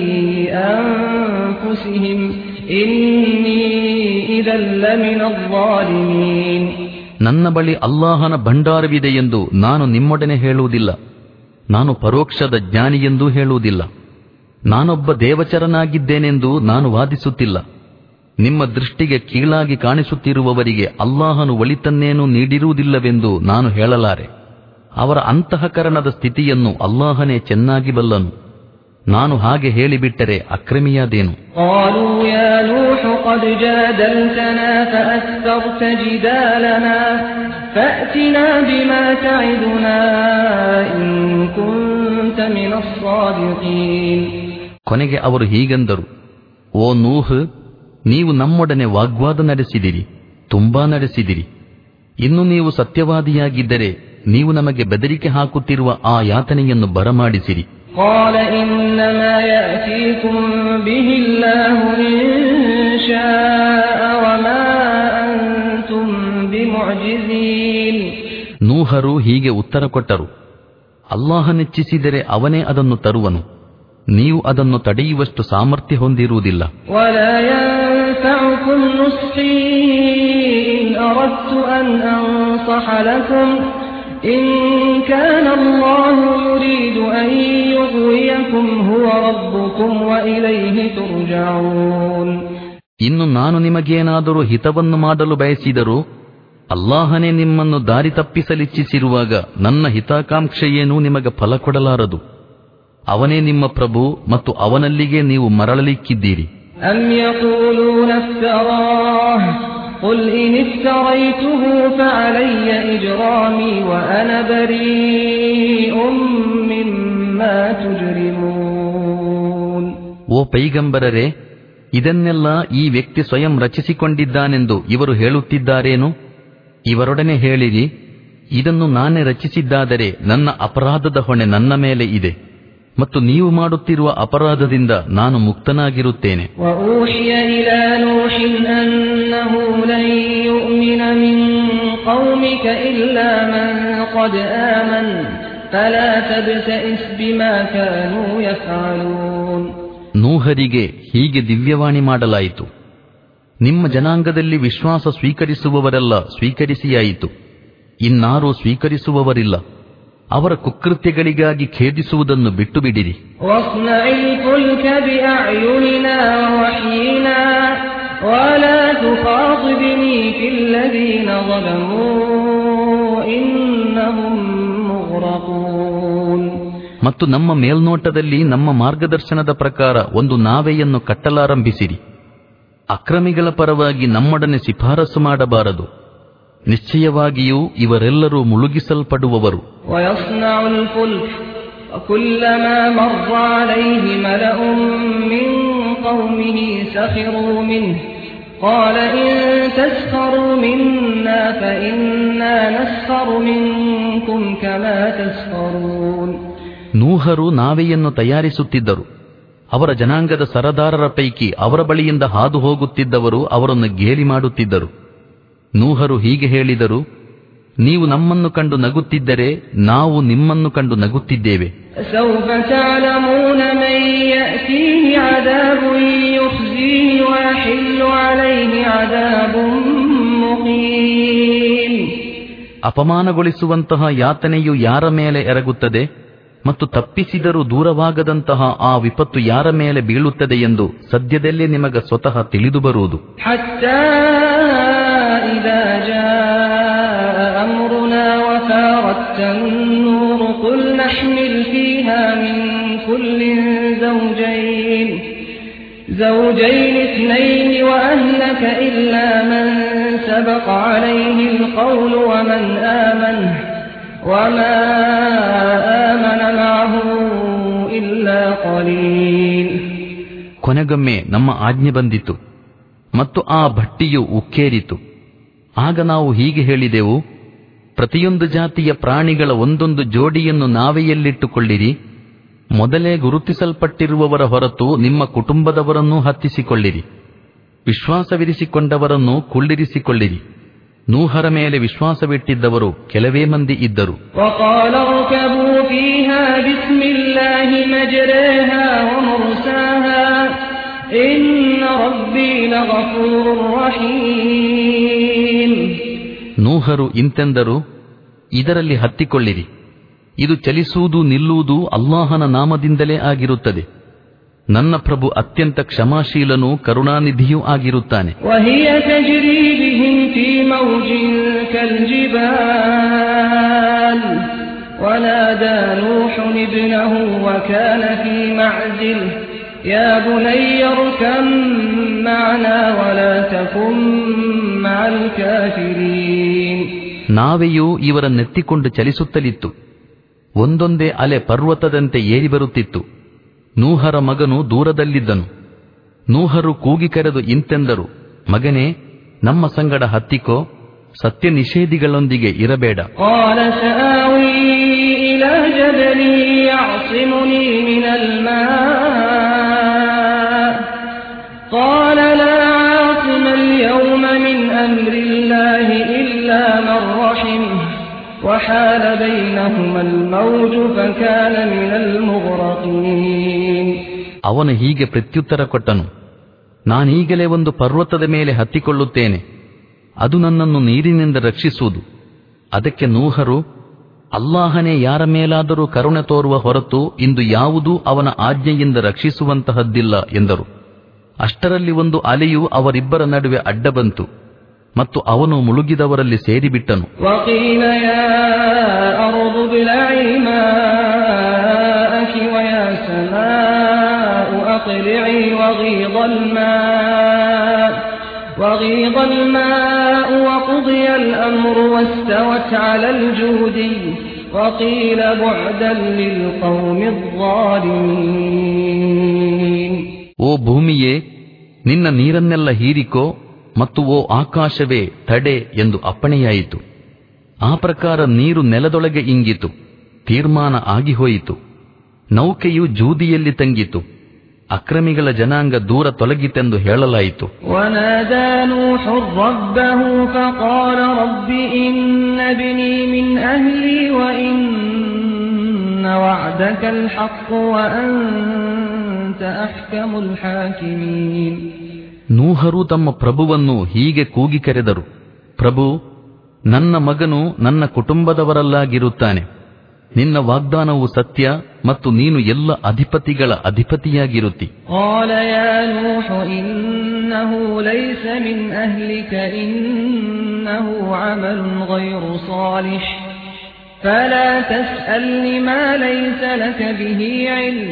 أنفسهم إني إذا لمن الظالمين ನನ್ನ ಬಳಿ ಅಲ್ಲಾಹನ ಭಂಡಾರವಿದೆ ಎಂದು ನಾನು ನಿಮ್ಮೊಡನೆ ಹೇಳುವುದಿಲ್ಲ ನಾನು ಪರೋಕ್ಷದ ಜ್ಞಾನಿಯೆಂದೂ ಹೇಳುವುದಿಲ್ಲ ನಾನೊಬ್ಬ ದೇವಚರನಾಗಿದ್ದೇನೆಂದು ನಾನು ವಾದಿಸುತ್ತಿಲ್ಲ ನಿಮ್ಮ ದೃಷ್ಟಿಗೆ ಕೀಳಾಗಿ ಕಾಣಿಸುತ್ತಿರುವವರಿಗೆ ಅಲ್ಲಾಹನು ಒಳಿತನ್ನೇನೂ ನೀಡಿರುವುದಿಲ್ಲವೆಂದು ನಾನು ಹೇಳಲಾರೆ ಅವರ ಅಂತಃಕರಣದ ಸ್ಥಿತಿಯನ್ನು ಅಲ್ಲಾಹನೇ ಚೆನ್ನಾಗಿ ಬಲ್ಲನು ನಾನು ಹಾಗೆ ಹೇಳಿಬಿಟ್ಟರೆ ಅಕ್ರಮಿಯಾದೇನು قالوا يا نوح قد جادلتنا فأكثرت جدالنا فأتنا بما تعدنا إن كنت من الصادقين ಕೊನೆಗೆ ಅವರು ಹೀಗೆಂದರು ಓ ನೂಹ್ ನೀವು ನಮ್ಮೊಡನೆ ವಾಗ್ವಾದ ನಡೆಸಿದಿರಿ ತುಂಬಾ ನಡೆಸಿದಿರಿ ಇನ್ನು ನೀವು ಸತ್ಯವಾದಿಯಾಗಿದ್ದರೆ ನೀವು ನಮಗೆ ಬೆದರಿಕೆ ಹಾಕುತ್ತಿರುವ ಆ ಯಾತನೆಯನ್ನು ಬರಮಾಡಿಸಿರಿ قال إنما يأتيكم به الله إن شاء وما أنتم بمعجزين ನೂಹರು ಹೀಗೆ ಉತ್ತರ ಕೊಟ್ಟರು ಅಲ್ಲಾಹನೆಚ್ಚಿಸಿದರೆ ಅವನೇ ಅದನ್ನು ತರುವನು ನೀವು ಅದನ್ನು ತಡೆಯುವಷ್ಟು ಸಾಮರ್ಥ್ಯ ಹೊಂದಿರುವುದಿಲ್ಲ ولا ينفعكم نصحي إن أردت أن أنصح لكم إن كان الله يريد أن يغويكم هو ربكم وإليه ترجعون ಇನ್ನು ನಾನು ನಿಮಗೇನಾದರೂ ಹಿತವನ್ನು ಮಾಡಲು ಬಯಸಿದರೂ ಅಲ್ಲಾಹನೇ ನಿಮ್ಮನ್ನು ದಾರಿ ತಪ್ಪಿಸಲಿಚ್ಛಿಸಿರುವಾಗ ನನ್ನ ಹಿತಾಕಾಂಕ್ಷೆಯೇನೂ ನಿಮಗೆ ಫಲ ಕೊಡಲಾರದು ಅವನೇ ನಿಮ್ಮ ಪ್ರಭು ಮತ್ತು ಅವನಲ್ಲಿಗೆ ನೀವು ಮರಳಲಿಕ್ಕಿದ್ದೀರಿ أم يقولون افتراه قل إن افتريته فعلي إجرامي وأنا بريء مما تجرمون ಓ ಪೈಗಂಬರರೇ ಇದನ್ನೆಲ್ಲ ಈ ವ್ಯಕ್ತಿ ಸ್ವಯಂ ರಚಿಸಿಕೊಂಡಿದ್ದಾನೆಂದು ಇವರು ಹೇಳುತ್ತಿದ್ದಾರೇನು ಇವರೊಡನೆ ಹೇಳಿರಿ ಇದನ್ನು ನಾನೇ ರಚಿಸಿದ್ದಾದರೆ ನನ್ನ ಅಪರಾಧದ ಹೊಣೆ ನನ್ನ ಮೇಲೆ ಇದೆ ಮತ್ತು ನೀವು ಮಾಡುತ್ತಿರುವ ಅಪರಾಧದಿಂದ ನಾನು ಮುಕ್ತನಾಗಿರುತ್ತೇನೆ وأوحي إلى نوح أنه لن يؤمن من قومك إلا من قد آمن فلا تبتئس بما كانوا يفعلون ನೂಹರಿಗೆ ಹೀಗೆ ದಿವ್ಯವಾಣಿ ಮಾಡಲಾಯಿತು ನಿಮ್ಮ ಜನಾಂಗದಲ್ಲಿ ವಿಶ್ವಾಸ ಸ್ವೀಕರಿಸುವವರೆಲ್ಲ ಸ್ವೀಕರಿಸಿಯಾಯಿತು ಇನ್ನಾರೂ ಸ್ವೀಕರಿಸುವವರಿಲ್ಲ ಅವರ ಕುಕೃತ್ಯಗಳಿಗಾಗಿ ಖೇದಿಸುವುದನ್ನು ಬಿಟ್ಟು ಬಿಡಿರಿ واصنع الفلك بأعيننا ووحينا ولا تخاطبني في الذين ظلموا إنهم مغرقون ಮತ್ತು ನಮ್ಮ ಮೇಲ್ನೋಟದಲ್ಲಿ ನಮ್ಮ ಮಾರ್ಗದರ್ಶನದ ಪ್ರಕಾರ ಒಂದು ನಾವೆಯನ್ನು ಕಟ್ಟಲಾರಂಭಿಸಿರಿ ಅಕ್ರಮಿಗಳ ಪರವಾಗಿ ನಮ್ಮೊಡನೆ ಶಿಫಾರಸು ಮಾಡಬಾರದು ನಿಶ್ಚಯವಾಗಿಯೂ ಇವರೆಲ್ಲರೂ ಮುಳುಗಿಸಲ್ಪಡುವವರು ويصنع الفلك وكلما مر عليه ملأ من قومه سخروا منه قال إن تسخروا منا فإنا نسخر منكم كما تسخرون ನೂಹರು ನಾವೆಯನ್ನು ತಯಾರಿಸುತ್ತಿದ್ದರು ಅವರ ಜನಾಂಗದ ಸರದಾರರ ಪೈಕಿ ಅವರ ಬಳಿಯಿಂದ ಹಾದು ಹೋಗುತ್ತಿದ್ದವರು ಅವರನ್ನು ಗೇಲಿ ಮಾಡುತ್ತಿದ್ದರು ನೂಹರು ಹೀಗೆ ಹೇಳಿದರು ನೀವು ನಮ್ಮನ್ನು ಕಂಡು ನಗುತ್ತಿದ್ದರೆ ನಾವು ನಿಮ್ಮನ್ನು ಕಂಡು ನಗುತ್ತಿದ್ದೇವೆ سوف تعلمون من يأتيه عذاب يخزيه ويحل عليه عذاب مقيم ಅಪಮಾನಗೊಳಿಸುವಂತಹ ಯಾತನೆಯು ಯಾರ ಮೇಲೆ ಎರಗುತ್ತದೆ ಮತ್ತು ತಪ್ಪಿಸಿದರೂ ದೂರವಾಗದಂತಹ ಆ ವಿಪತ್ತು ಯಾರ ಮೇಲೆ ಬೀಳುತ್ತದೆ ಎಂದು ಸದ್ಯದಲ್ಲೇ ನಿಮಗೆ ಸ್ವತಃ ತಿಳಿದು ಬರುವುದು حتى إذا جاء أمرنا وفارت النور قل نحمل فيها من كل زوجين زوجين اثنين وأهلك إلا من سبق عليه القول ومن آمن وما آمن معه إلا قليل ಕೊನೆಗೊಮ್ಮೆ ನಮ್ಮ ಆಜ್ಞೆ ಬಂದಿತು ಮತ್ತು ಆ ಭಟ್ಟಿಯು ಉಕ್ಕೇರಿತು ಆಗ ನಾವು ಹೀಗೆ ಹೇಳಿದೆವು ಪ್ರತಿಯೊಂದು ಜಾತಿಯ ಪ್ರಾಣಿಗಳ ಒಂದೊಂದು ಜೋಡಿಯನ್ನು ನಾವೆಯಲ್ಲಿಟ್ಟುಕೊಳ್ಳಿರಿ ಮೊದಲೇ ಗುರುತಿಸಲ್ಪಟ್ಟಿರುವವರ ಹೊರತು ನಿಮ್ಮ ಕುಟುಂಬದವರನ್ನೂ ಹತ್ತಿಸಿಕೊಳ್ಳಿರಿ ವಿಶ್ವಾಸವಿರಿಸಿಕೊಂಡವರನ್ನು ಕುಳ್ಳಿರಿಸಿಕೊಳ್ಳಿರಿ ನೂಹರ ಮೇಲೆ ವಿಶ್ವಾಸವಿಟ್ಟಿದ್ದವರು ಕೆಲವೇ ಮಂದಿ ಇದ್ದರು وقال اركبوا فيها بسم الله مجريها ومرساها إن ربي لغفور رحيم ನೂಹರು ಇಂತೆಂದರು ಇದರಲ್ಲಿ ಹತ್ತಿಕೊಳ್ಳಿರಿ ಇದು ಚಲಿಸುವುದು ನಿಲ್ಲುವುದು ಅಲ್ಲಾಹನ ನಾಮದಿಂದಲೇ ಆಗಿರುತ್ತದೆ ನನ್ನ ಪ್ರಭು ಅತ್ಯಂತ ಕ್ಷಮಾಶೀಲನೂ ಕರುಣಾನಿಧಿಯೂ ಆಗಿರುತ್ತಾನೆ وهي تجري بهم في موج كالجبال ونادى نوح ابنه وكان في معزل يا بني اركم معنا ولا تكن مع الكافرين ನಾವೆಯೂ ಇವರನ್ನೆತ್ತಿಕೊಂಡು ಚಲಿಸುತ್ತಲಿತ್ತು ಒಂದೊಂದೇ ಅಲೆ ಪರ್ವತದಂತೆ ಏರಿ ಬರುತ್ತಿತ್ತು ನೂಹರ ಮಗನು ದೂರದಲ್ಲಿದ್ದನು ನೂಹರು ಕೂಗಿ ಕರೆದು ಇಂತೆಂದರು ಮಗನೇ ನಮ್ಮ ಸಂಗಡ ಹತ್ತಿಕೋ ಸತ್ಯ ನಿಷೇಧಿಗಳೊಂದಿಗೆ ಇರಬೇಡ قال سآوي إلى جبل يعصمني من الماء قال لا عاصم اليوم من أمر الله إلا من رحمه وحال بينهما الموج فكان من المغرقين ಅವನು ಹೀಗೆ ಪ್ರತ್ಯುತ್ತರ ಕೊಟ್ಟನು ನಾನೀಗಲೇ ಒಂದು ಪರ್ವತದ ಮೇಲೆ ಹತ್ತಿಕೊಳ್ಳುತ್ತೇನೆ ಅದು ನನ್ನನ್ನು ನೀರಿನಿಂದ ರಕ್ಷಿಸುವುದು ಅದಕ್ಕೆ ನೂಹರು ಅಲ್ಲಾಹನೇ ಯಾರ ಮೇಲಾದರೂ ಕರುಣೆ ತೋರುವ ಹೊರತು ಇಂದು ಯಾವುದೂ ಅವನ ಆಜ್ಞೆಯಿಂದ ರಕ್ಷಿಸುವಂತಹದ್ದಿಲ್ಲ ಎಂದರು ಅಷ್ಟರಲ್ಲಿ ಒಂದು ಅಲೆಯು ಅವರಿಬ್ಬರ ನಡುವೆ ಅಡ್ಡ ಬಂತು ಮತ್ತು ಅವನು ಮುಳುಗಿದವರಲ್ಲಿ ಸೇರಿಬಿಟ್ಟನು وقيل يا أرض ابلعي ماءك ويا سماء أقلعي وغيض الماء وغيض الماء وقضي الأمر واستوت على الجودي وقيل بعدا للقوم الظالمين ಓ ಭೂಮಿಯೇ ನಿನ್ನ ನೀರನ್ನೆಲ್ಲ ಹೀರಿಕೋ ಮತ್ತು ಓ ಆಕಾಶವೇ ತಡೆ ಎಂದು ಅಪ್ಪಣೆಯಾಯಿತು ಆ ಪ್ರಕಾರ ನೀರು ನೆಲದೊಳಗೆ ಇಂಗಿತು ತೀರ್ಮಾನ ಆಗಿಹೋಯಿತು ನೌಕೆಯು ಜೂದಿಯಲ್ಲಿ ತಂಗಿತು ಅಕ್ರಮಿಗಳ ಜನಾಂಗ ದೂರ ತೊಲಗಿತೆಂದು ಹೇಳಲಾಯಿತು ونادى نوح ربه فقال رب إن ابني من أهلي وإن وعدك الحق وأنت أحكم الحاكمين ನೂಹರು ತಮ್ಮ ಪ್ರಭುವನ್ನು ಹೀಗೆ ಕೂಗಿ ಕರೆದರು ಪ್ರಭು ನನ್ನ ಮಗನು ನನ್ನ ಕುಟುಂಬದವರಲ್ಲಾಗಿರುತ್ತಾನೆ ನಿನ್ನ ವಾಗ್ದಾನವು ಸತ್ಯ ಮತ್ತು ನೀನು ಎಲ್ಲ ಅಧಿಪತಿಗಳ ಅಧಿಪತಿಯಾಗಿರುತ್ತಿ قال يا نوح إنه ليس من أهلك إنه عمل غير صالح فلا تسألني ما ليس لك به علم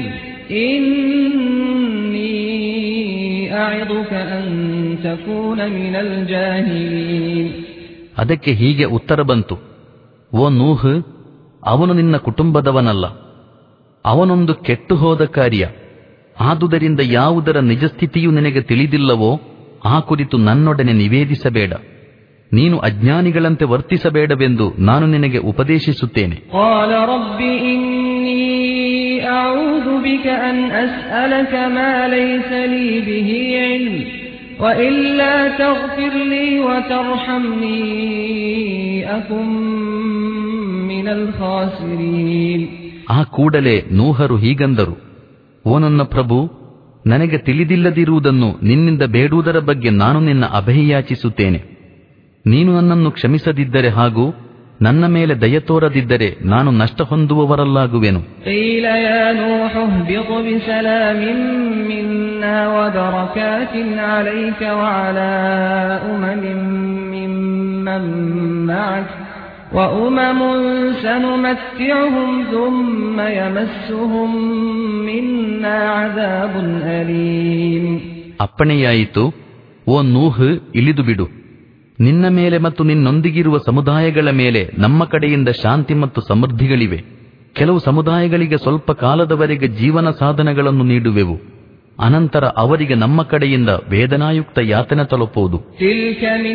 إني أعظك أن تكون من الجاهلين ಅದಕ್ಕೆ ಹೀಗೆ ಉತ್ತರ ಬಂತು ಓ ನೂಹ್ ಅವನು ನಿನ್ನ ಕುಟುಂಬದವನಲ್ಲ ಅವನೊಂದು ಕೆಟ್ಟು ಹೋದ ಕಾರ್ಯ ಆದುದರಿಂದ ಯಾವುದರ ನಿಜಸ್ಥಿತಿಯು ನಿನಗೆ ತಿಳಿದಿಲ್ಲವೋ ಆ ಕುರಿತು ನನ್ನೊಡನೆ ನಿವೇದಿಸಬೇಡ ನೀನು ಅಜ್ಞಾನಿಗಳಂತೆ ವರ್ತಿಸಬೇಡವೆಂದು ನಾನು ನಿನಗೆ ಉಪದೇಶಿಸುತ್ತೇನೆ قال رب إني أعوذ بك أن أسألك ما ليس لي به علم وإلا تغفر لي وترحمني أكن من الخاسرين ಆ ಕೂಡಲೇ ನೂಹರು ಹೀಗಂದರು ಓ ನನ್ನ ಪ್ರಭು ನನಗೆ ತಿಳಿದಿಲ್ಲದಿರುವುದನ್ನು ನಿನ್ನಿಂದ ಬೇಡುವುದರ ಬಗ್ಗೆ ನಾನು ನಿನ್ನ ಅಭಯಯಾಚಿಸುತ್ತೇನೆ ನೀನು ನನ್ನನ್ನು ಕ್ಷಮಿಸದಿದ್ದರೆ ಹಾಗೂ ನನ್ನ ಮೇಲೆ ದಯ ತೋರದಿದ್ದರೆ ನಾನು ನಷ್ಟ ಹೊಂದುವವರಲ್ಲಾಗುವೆನು قيل يا نوح اهبط بسلام منا وبركات عليك وعلى أمم ممن معك وأمم سنمتعهم ثم يمسهم منا عذاب أليم ಅಪ್ಪಣೆಯಾಯಿತು ಓ ನೂಹ್ ಇಳಿದು ಬಿಡು ನಿನ್ನ ಮೇಲೆ ಮತ್ತು ನಿನ್ನೊಂದಿಗಿರುವ ಸಮುದಾಯಗಳ ಮೇಲೆ ನಮ್ಮ ಕಡೆಯಿಂದ ಶಾಂತಿ ಮತ್ತು ಸಮೃದ್ಧಿಗಳಿವೆ ಕೆಲವು ಸಮುದಾಯಗಳಿಗೆ ಸ್ವಲ್ಪ ಕಾಲದವರೆಗೆ ಜೀವನ ಸಾಧನಗಳನ್ನು ನೀಡುವೆವು ಅನಂತರ ಅವರಿಗೆ ನಮ್ಮ ಕಡೆಯಿಂದ ವೇದನಾಯುಕ್ತ ಯಾತನೆ ತಲುಪುವುದು تلك من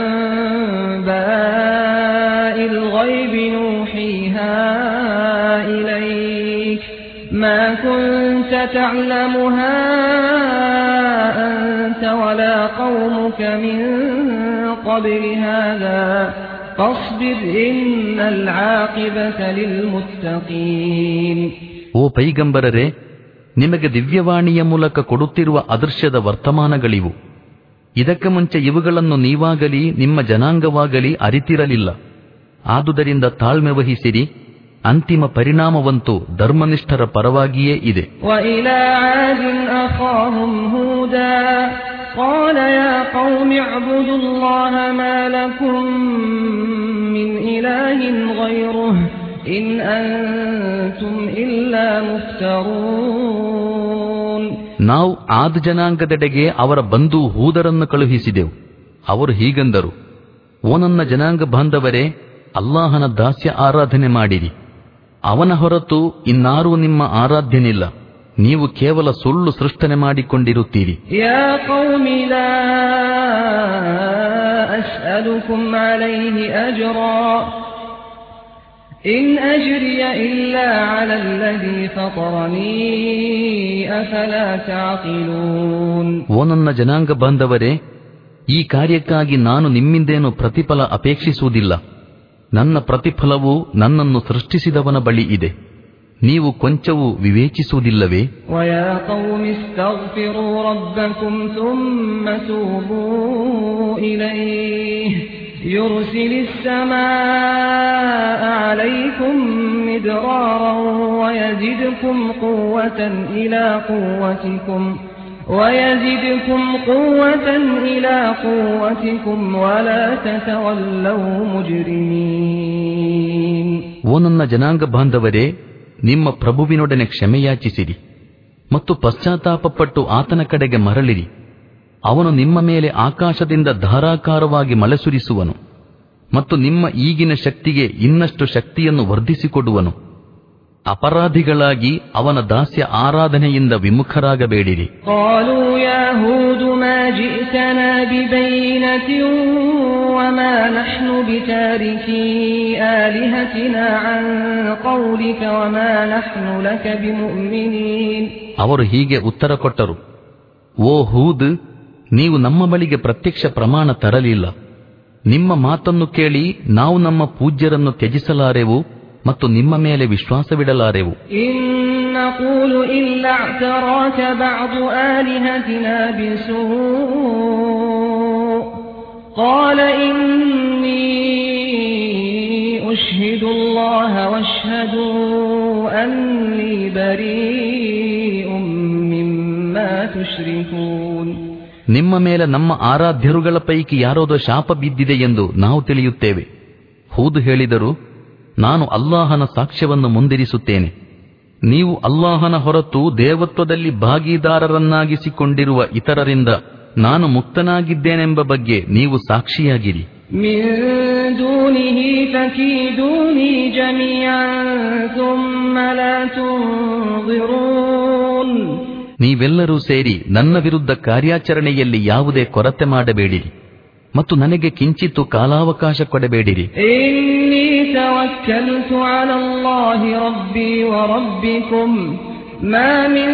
أنباء الغيب نوحيها إليك ما كنت تعلمها أنت ولا قومك من قبل هذا فاصبر إن العاقبة للمتقين ಓ ಪೈಗಂಬರರೇ ನಿಮಗೆ ದಿವ್ಯವಾಣಿಯ ಮೂಲಕ ಕೊಡುತ್ತಿರುವ ಅದೃಶ್ಯದ ವರ್ತಮಾನಗಳಿವು ಇದಕ್ಕೆ ಮುಂಚೆ ಇವುಗಳನ್ನು ನೀವಾಗಲಿ ನಿಮ್ಮ ಜನಾಂಗವಾಗಲಿ ಅರಿತಿರಲಿಲ್ಲ ಆದುದರಿಂದ ತಾಳ್ಮೆ ವಹಿಸಿರಿ ಅಂತಿಮ ಪರಿಣಾಮವಂತೂ ಧರ್ಮನಿಷ್ಠರ ಪರವಾಗಿಯೇ ಇದೆ وإلى عاد أخاهم هودا قال يا قوم اعبدوا الله ما لكم من إله غيره إن أنتم إلا مفترون ನಾವು ಆದ್ ಜನಾಂಗದೆಡೆಗೆ ಅವರ ಬಂಧು ಹೂದರನ್ನು ಕಳುಹಿಸಿದೆವು ಅವರು ಹೀಗಂದರು ಓ ನನ್ನ ಜನಾಂಗ ಬಾಂಧವರೇ ಅಲ್ಲಾಹನ ದಾಸ್ಯ ಆರಾಧನೆ ಮಾಡಿರಿ ಅವನ ಹೊರತು ಇನ್ನಾರೂ ನಿಮ್ಮ ಆರಾಧ್ಯನಿಲ್ಲ ನೀವು ಕೇವಲ ಸುಳ್ಳು ಸೃಷ್ಟನೆ ಮಾಡಿಕೊಂಡಿರುತ್ತೀರಿ يا قوم لا أسألكم عليه أجرا إن أجري إلا على الذي فطرني أفلا تعقلون ಓ ನನ್ನ ಜನಾಂಗ ಬಾಂಧವರೇ ಈ ಕಾರ್ಯಕ್ಕಾಗಿ ನಾನು ನಿಮ್ಮಿಂದೇನು ಪ್ರತಿಫಲ ಅಪೇಕ್ಷಿಸುವುದಿಲ್ಲ ನನ್ನ ಪ್ರತಿಫಲವು ನನ್ನನ್ನು ಸೃಷ್ಟಿಸಿದವನ ಬಳಿ ಇದೆ ನೀವು ಕೊಂಚವೂ ವಿವೇಚಿಸುವುದಿಲ್ಲವೇ ويا قوم استغفروا ربكم ثم توبوا إليه يرسل السماء عليكم مدرارا ويزدكم قوة إلى قوتكم ويزدكم قوة إلى قوتكم ولا تتولوا مجرمين ಓ ನನ್ನ ಜನಾಂಗ ಬಾಂಧವರೇ ನಿಮ್ಮ ಪ್ರಭುವಿನೊಡನೆ ಕ್ಷಮೆಯಾಚಿಸಿರಿ ಮತ್ತು ಪಶ್ಚಾತ್ತಾಪಪಟ್ಟು ಆತನ ಕಡೆಗೆ ಮರಳಿರಿ ಅವನು ನಿಮ್ಮ ಮೇಲೆ ಆಕಾಶದಿಂದ ಧಾರಾಕಾರವಾಗಿ ಮಳೆ ಸುರಿಸುವನು ಮತ್ತು ನಿಮ್ಮ ಈಗಿನ ಶಕ್ತಿಗೆ ಇನ್ನಷ್ಟು ಶಕ್ತಿಯನ್ನು ವರ್ಧಿಸಿಕೊಡುವನು ಅಪರಾಧಿಗಳಾಗಿ ಅವನ ದಾಸ್ಯ ಆರಾಧನೆಯಿಂದ ವಿಮುಖರಾಗಬೇಡಿರಿ قالوا يا هود ما جئتنا ببينة وما نحن بتاركي آلهتنا عن قولك وما نحن لك بمؤمنين ಅವರು ಹೀಗೆ ಉತ್ತರ ಕೊಟ್ಟರು ಓ ಹೂದ್ ನೀವು ನಮ್ಮ ಬಳಿಗೆ ಪ್ರತ್ಯಕ್ಷ ಪ್ರಮಾಣ ತರಲಿಲ್ಲ ನಿಮ್ಮ ಮಾತನ್ನು ಕೇಳಿ ನಾವು ನಮ್ಮ ಪೂಜ್ಯರನ್ನು ತ್ಯಜಿಸಲಾರೆವು ಮತ್ತು ನಿಮ್ಮ ಮೇಲೆ ವಿಶ್ವಾಸವಿಡಲಾರೆವು إن نقول إلا اعتراك بعض آلهتنا بسوء قال إني أشهد الله واشهدوا أني بريء مما تشركون ನಿಮ್ಮ ಮೇಲೆ ನಮ್ಮ ಆರಾಧ್ಯರುಗಳ ಪೈಕಿ ಯಾರೋದೋ ಶಾಪ ಬಿದ್ದಿದೆ ಎಂದು ನಾವು ತಿಳಿಯುತ್ತೇವೆ ಹೂದು ಹೇಳಿದರು ನಾನು ಅಲ್ಲಾಹನ ಸಾಕ್ಷ್ಯವನ್ನು ಮುಂದಿರಿಸುತ್ತೇನೆ ನೀವು ಅಲ್ಲಾಹನ ಹೊರತು ದೇವತ್ವದಲ್ಲಿ ಭಾಗೀದಾರರನ್ನಾಗಿಸಿಕೊಂಡಿರುವ ಇತರರಿಂದ ನಾನು ಮುಕ್ತನಾಗಿದ್ದೇನೆಂಬ ಬಗ್ಗೆ ನೀವು ಸಾಕ್ಷಿಯಾಗಿರಿ من دونه فكيدوني جميعا ثم لا تنظرون ನೀವೆಲ್ಲರೂ ಸೇರಿ ನನ್ನ ವಿರುದ್ಧ ಕಾರ್ಯಾಚರಣೆಯಲ್ಲಿ ಯಾವುದೇ ಕೊರತೆ ಮಾಡಬೇಡಿರಿ ಮತ್ತು ನನಗೆ ಕಿಂಚಿತ್ತು ಕಾಲಾವಕಾಶ ಕೊಡಬೇಡಿರಿ إني توكلت على الله ربي وربكم ما من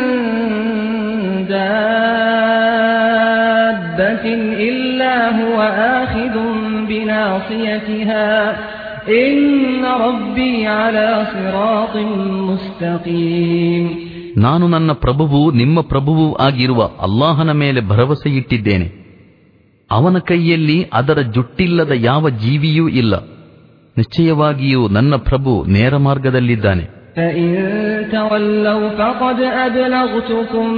دابة إلا هو آخذ بناصيتها إن ربي على صراط مستقيم ನಾನು ನನ್ನ ಪ್ರಭುವು ನಿಮ್ಮ ಪ್ರಭುವೂ ಆಗಿರುವ ಅಲ್ಲಾಹನ ಮೇಲೆ ಭರವಸೆಯಿಟ್ಟಿದ್ದೇನೆ ಅವನ ಕೈಯಲ್ಲಿ ಅದರ ಜುಟ್ಟಿಲ್ಲದ ಯಾವ ಜೀವಿಯೂ ಇಲ್ಲ ನಿಶ್ಚಯವಾಗಿಯೂ ನನ್ನ ಪ್ರಭು ನೇರ ಮಾರ್ಗದಲ್ಲಿದ್ದಾನೆ فإن تولوا فقد أبلغتكم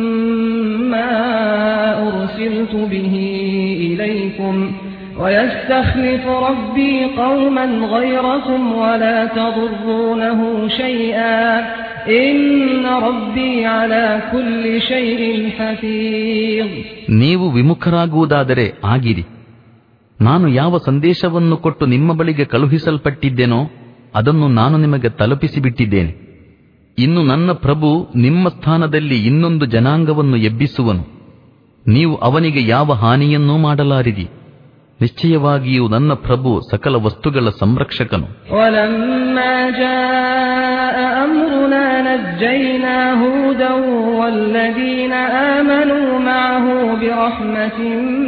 ما أرسلت به إليكم ويستخلف ربي قوما غيركم ولا تضرونه شيئا إن ربي على كل شيء حفيظ ನೀವು ವಿಮುಖರಾಗುವುದಾದರೆ ಆಗಿರಿ ನಾನು ಯಾವ ಸಂದೇಶವನ್ನು ಕೊಟ್ಟು ನಿಮ್ಮ ಬಳಿಗೆ ಕಳುಹಿಸಲ್ಪಟ್ಟಿದ್ದೇನೋ ಅದನ್ನು ನಾನು ನಿಮಗೆ ತಲುಪಿಸಿಬಿಟ್ಟಿದ್ದೇನೆ ಇನ್ನು ನನ್ನ ಪ್ರಭು ನಿಮ್ಮ ಸ್ಥಾನದಲ್ಲಿ ಇನ್ನೊಂದು ಜನಾಂಗವನ್ನು ಎಬ್ಬಿಸುವನು ನೀವು ಅವನಿಗೆ ಯಾವ ಹಾನಿಯನ್ನೂ ಮಾಡಲಾರಿರಿ ನಿಶ್ಚಯವಾಗಿಯೂ ನನ್ನ ಪ್ರಭು ಸಕಲ ವಸ್ತುಗಳ ಸಂರಕ್ಷಕನು ولما جاء أمرنا نجينا هودا والذين آمنوا معه برحمة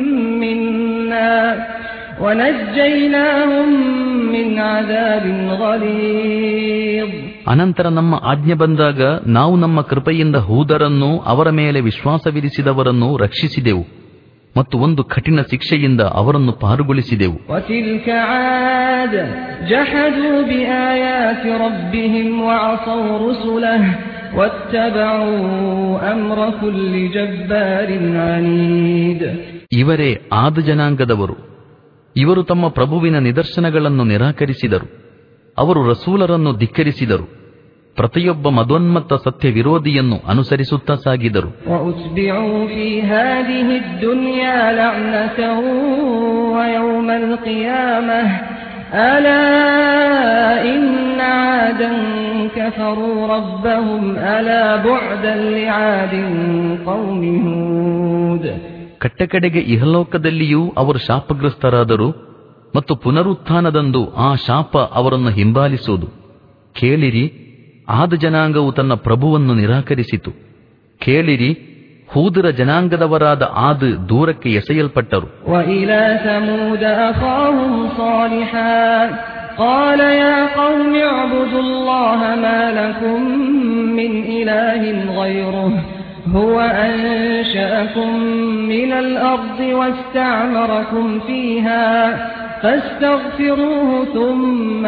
منا ونجيناهم من عذاب غليظ ಅನಂತರ ನಮ್ಮ ಆಜ್ಞೆ ಬಂದಾಗ ನಾವು ನಮ್ಮ ಕೃಪೆಯಿಂದ ಹೂದರನ್ನು ಅವರ ಮೇಲೆ ವಿಶ್ವಾಸವಿರಿಸಿದವರನ್ನು ರಕ್ಷಿಸಿದೆವು ಮತ್ತು ಒಂದು ಕಠಿಣ ಶಿಕ್ಷೆಯಿಂದ ಅವರನ್ನು ಪಾರುಗೊಳಿಸಿದೆವು وتلك عاد جحدوا بآيات ربهم وعصوا رسله واتبعوا أمر كل جبار عنيد ಇವರೇ ಆದ ಜನಾಂಗದವರು ಇವರು ತಮ್ಮ ಪ್ರಭುವಿನ ನಿದರ್ಶನಗಳನ್ನು ನಿರಾಕರಿಸಿದರು ಅವರು ರಸೂಲರನ್ನು ಧಿಕ್ಕರಿಸಿದರು ಪ್ರತಿಯೊಬ್ಬ ಮದೋನ್ಮತ್ತ ಸತ್ಯ ವಿರೋಧಿಯನ್ನು ಅನುಸರಿಸುತ್ತಾ ಸಾಗಿದರು وأتبعوا في هذه الدنيا لعنة ويوم القيامة ألا إن عادا كفروا ربهم ألا بعدا لعاد قوم هود ಕಟ್ಟಕಡೆಗೆ ಇಹಲೋಕದಲ್ಲಿಯೂ ಅವರು ಶಾಪಗ್ರಸ್ತರಾದರು ಮತ್ತು ಪುನರುತ್ಥಾನದಂದು ಆ ಶಾಪ ಅವರನ್ನು ಹಿಂಬಾಲಿಸುವುದು ಕೇಳಿರಿ ಆದ ಜನಾಂಗವು ತನ್ನ ಪ್ರಭುವನ್ನು ನಿರಾಕರಿಸಿತು ಕೇಳಿರಿ ಹೂದರ ಜನಾಂಗದವರಾದ ಆದ್ ದೂರಕ್ಕೆ ಎಸೆಯಲ್ಪಟ್ಟರು وإلى ثمود أخاهم صالحا قال يا قوم اعبدوا الله ما لكم من إله غيره هو أنشأكم من الأرض واستعمركم فيها فاستغفروه ثم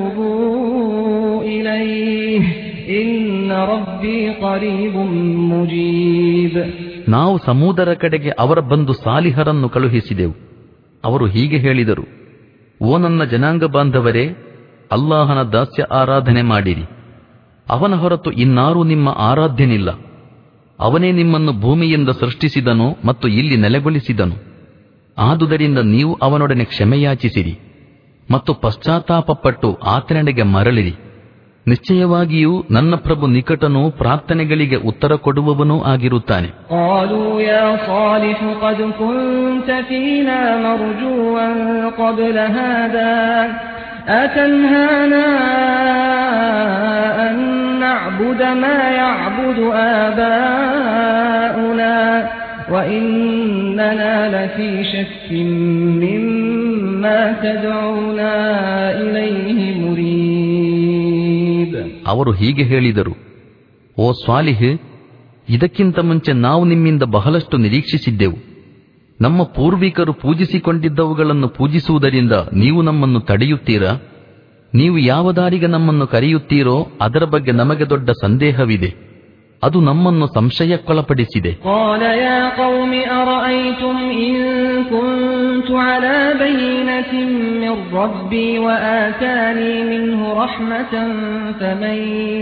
توبوا إليه إن ربي قريب مجيب ನಾವು ಸಮೂದರ ಕಡೆಗೆ ಅವರ ಬಂಧು ಸಾಲಿಹರನ್ನು ಕಳುಹಿಸಿದೆವು ಅವರು ಹೀಗೆ ಹೇಳಿದರು ಓ ನನ್ನ ಜನಾಂಗ ಬಾಂಧವರೇ ಅಲ್ಲಾಹನ ದಾಸ್ಯ ಆರಾಧನೆ ಮಾಡಿರಿ ಅವನ ಹೊರತು ಇನ್ನಾರೂ ನಿಮ್ಮ ಆರಾಧ್ಯನಿಲ್ಲ ಅವನೇ ನಿಮ್ಮನ್ನು ಭೂಮಿಯಿಂದ ಸೃಷ್ಟಿಸಿದನು ಮತ್ತು ಇಲ್ಲಿ ನೆಲೆಗೊಳಿಸಿದನು ಆದುದರಿಂದ ನೀವು ಅವನೊಡನೆ ಕ್ಷಮೆಯಾಚಿಸಿರಿ ಮತ್ತು ಪಶ್ಚಾತ್ತಾಪಪಟ್ಟು ಆತನೆಡೆಗೆ ಮರಳಿರಿ ನಿಶ್ಚಯವಾಗಿಯೂ ನನ್ನ ಪ್ರಭು ನಿಕಟನೂ ಪ್ರಾರ್ಥನೆಗಳಿಗೆ ಉತ್ತರ ಕೊಡುವವನೂ ಆಗಿರುತ್ತಾನೆ قالوا يا صالح قد كنت فينا مرجوا قبل هذا أتنهانا أن نعبد ما يعبد آباؤنا وإننا لفي شك مما تدعونا إليه مريب ಅವರು ಹೀಗೆ ಹೇಳಿದರು ಓ ಸ್ವಾಲಿಹ್ ಇದಕ್ಕಿಂತ ಮುಂಚೆ ನಾವು ನಿಮ್ಮಿಂದ ಬಹಳಷ್ಟು ನಿರೀಕ್ಷಿಸಿದ್ದೆವು ನಮ್ಮ ಪೂರ್ವಿಕರು ಪೂಜಿಸಿಕೊಂಡಿದ್ದವುಗಳನ್ನು ಪೂಜಿಸುವುದರಿಂದ ನೀವು ನಮ್ಮನ್ನು ತಡೆಯುತ್ತೀರಾ ನೀವು ಯಾವ ದಾರಿಗೆ ನಮ್ಮನ್ನು ಕರೆಯುತ್ತೀರೋ ಅದರ ಬಗ್ಗೆ ನಮಗೆ ದೊಡ್ಡ ಸಂದೇಹವಿದೆ ಅದು ನಮ್ಮನ್ನು ಸಂಶಯಕ್ಕೊಳಪಡಿಸಿದೆ قال يا قوم أرأيتم إن كنت على بينة من ربي وآتاني منه رحمة فمن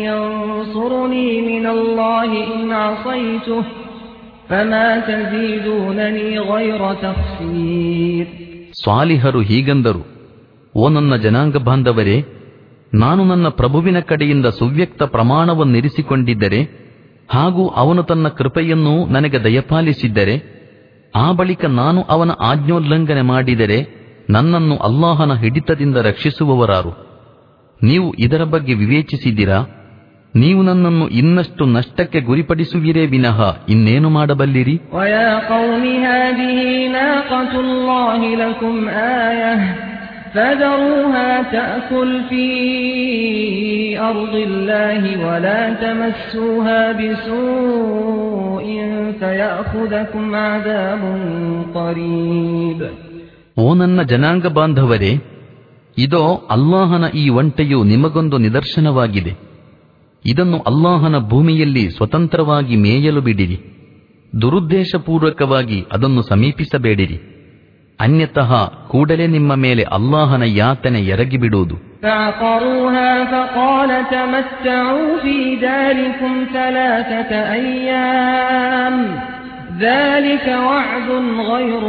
ينصرني من الله إن عصيته فما تزيدونني غير تخسير ಸ್ವಾಲಿಹರು ಹೀಗೆಂದರು ಓ ನನ್ನ ಜನಾಂಗ ಬಾಂಧವರೇ ನಾನು ನನ್ನ ಪ್ರಭುವಿನ ಕಡೆಯಿಂದ ಸುವ್ಯಕ್ತ ಪ್ರಮಾಣವನ್ನಿರಿಸಿಕೊಂಡಿದ್ದರೆ ಹಾಗೂ ಅವನು ತನ್ನ ಕೃಪೆಯನ್ನು ನನಗೆ ದಯಪಾಲಿಸಿದ್ದರೆ ಆ ಬಳಿಕ ನಾನು ಅವನ ಆಜ್ಞೋಲ್ಲಂಘನೆ ಮಾಡಿದರೆ ನನ್ನನ್ನು ಅಲ್ಲಾಹನ ಹಿಡಿತದಿಂದ ರಕ್ಷಿಸುವವರಾರು ನೀವು ಇದರ ಬಗ್ಗೆ ವಿವೇಚಿಸಿದಿರಾ ನೀವು ನನ್ನನ್ನು ಇನ್ನಷ್ಟು ನಷ್ಟಕ್ಕೆ ಗುರಿಪಡಿಸುವಿರೇ ವಿನಃ ಇನ್ನೇನು ಮಾಡಬಲ್ಲಿರಿ ويا قوم هذه ناقة الله لكم آية فذروها تأكل في أرض الله ولا تمسوها بسوء فيأخذكم عذاب قريب ಓ ನನ್ನ ಜನಾಂಗ ಬಾಂಧವರೇ ಇದೋ ಅಲ್ಲಾಹನ ಈ ಒಂಟೆಯು ನಿಮಗೊಂದು ನಿದರ್ಶನವಾಗಿದೆ ಇದನ್ನು ಅಲ್ಲಾಹನ ಭೂಮಿಯಲ್ಲಿ ಸ್ವತಂತ್ರವಾಗಿ ಮೇಯಲು ಬಿಡಿರಿ ದುರುದ್ದೇಶಪೂರ್ವಕವಾಗಿ ಅದನ್ನು ಸಮೀಪಿಸಬೇಡಿರಿ ಅನ್ಯತಃ ಕೂಡಲೇ ನಿಮ್ಮ ಮೇಲೆ ಅಲ್ಲಾಹನ ಯಾತನೆ ಎರಗಿಬಿಡುವುದು فعقروها فقال تمتعوا في داركم ثلاثة أيام ذلك وعد غير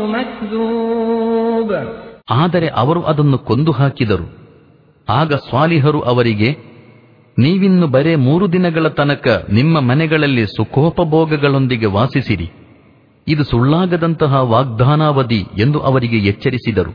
مكذوب ಆದರೆ ಅವರು ಅದನ್ನು ಕೊಂದು ಹಾಕಿದರು ಆಗ ಸ್ವಾಲಿಹರು ಅವರಿಗೆ ನೀವಿನ್ನು ಬರೇ ಮೂರು ದಿನಗಳ ತನಕ ನಿಮ್ಮ ಮನೆಗಳಲ್ಲಿ ಸುಖೋಪಭೋಗಗಳೊಂದಿಗೆ ವಾಸಿಸಿರಿ ಇದು ಸುಳ್ಳಾಗದಂತಹ ವಾಗ್ದಾನಾವಧಿ ಎಂದು ಅವರಿಗೆ ಎಚ್ಚರಿಸಿದರು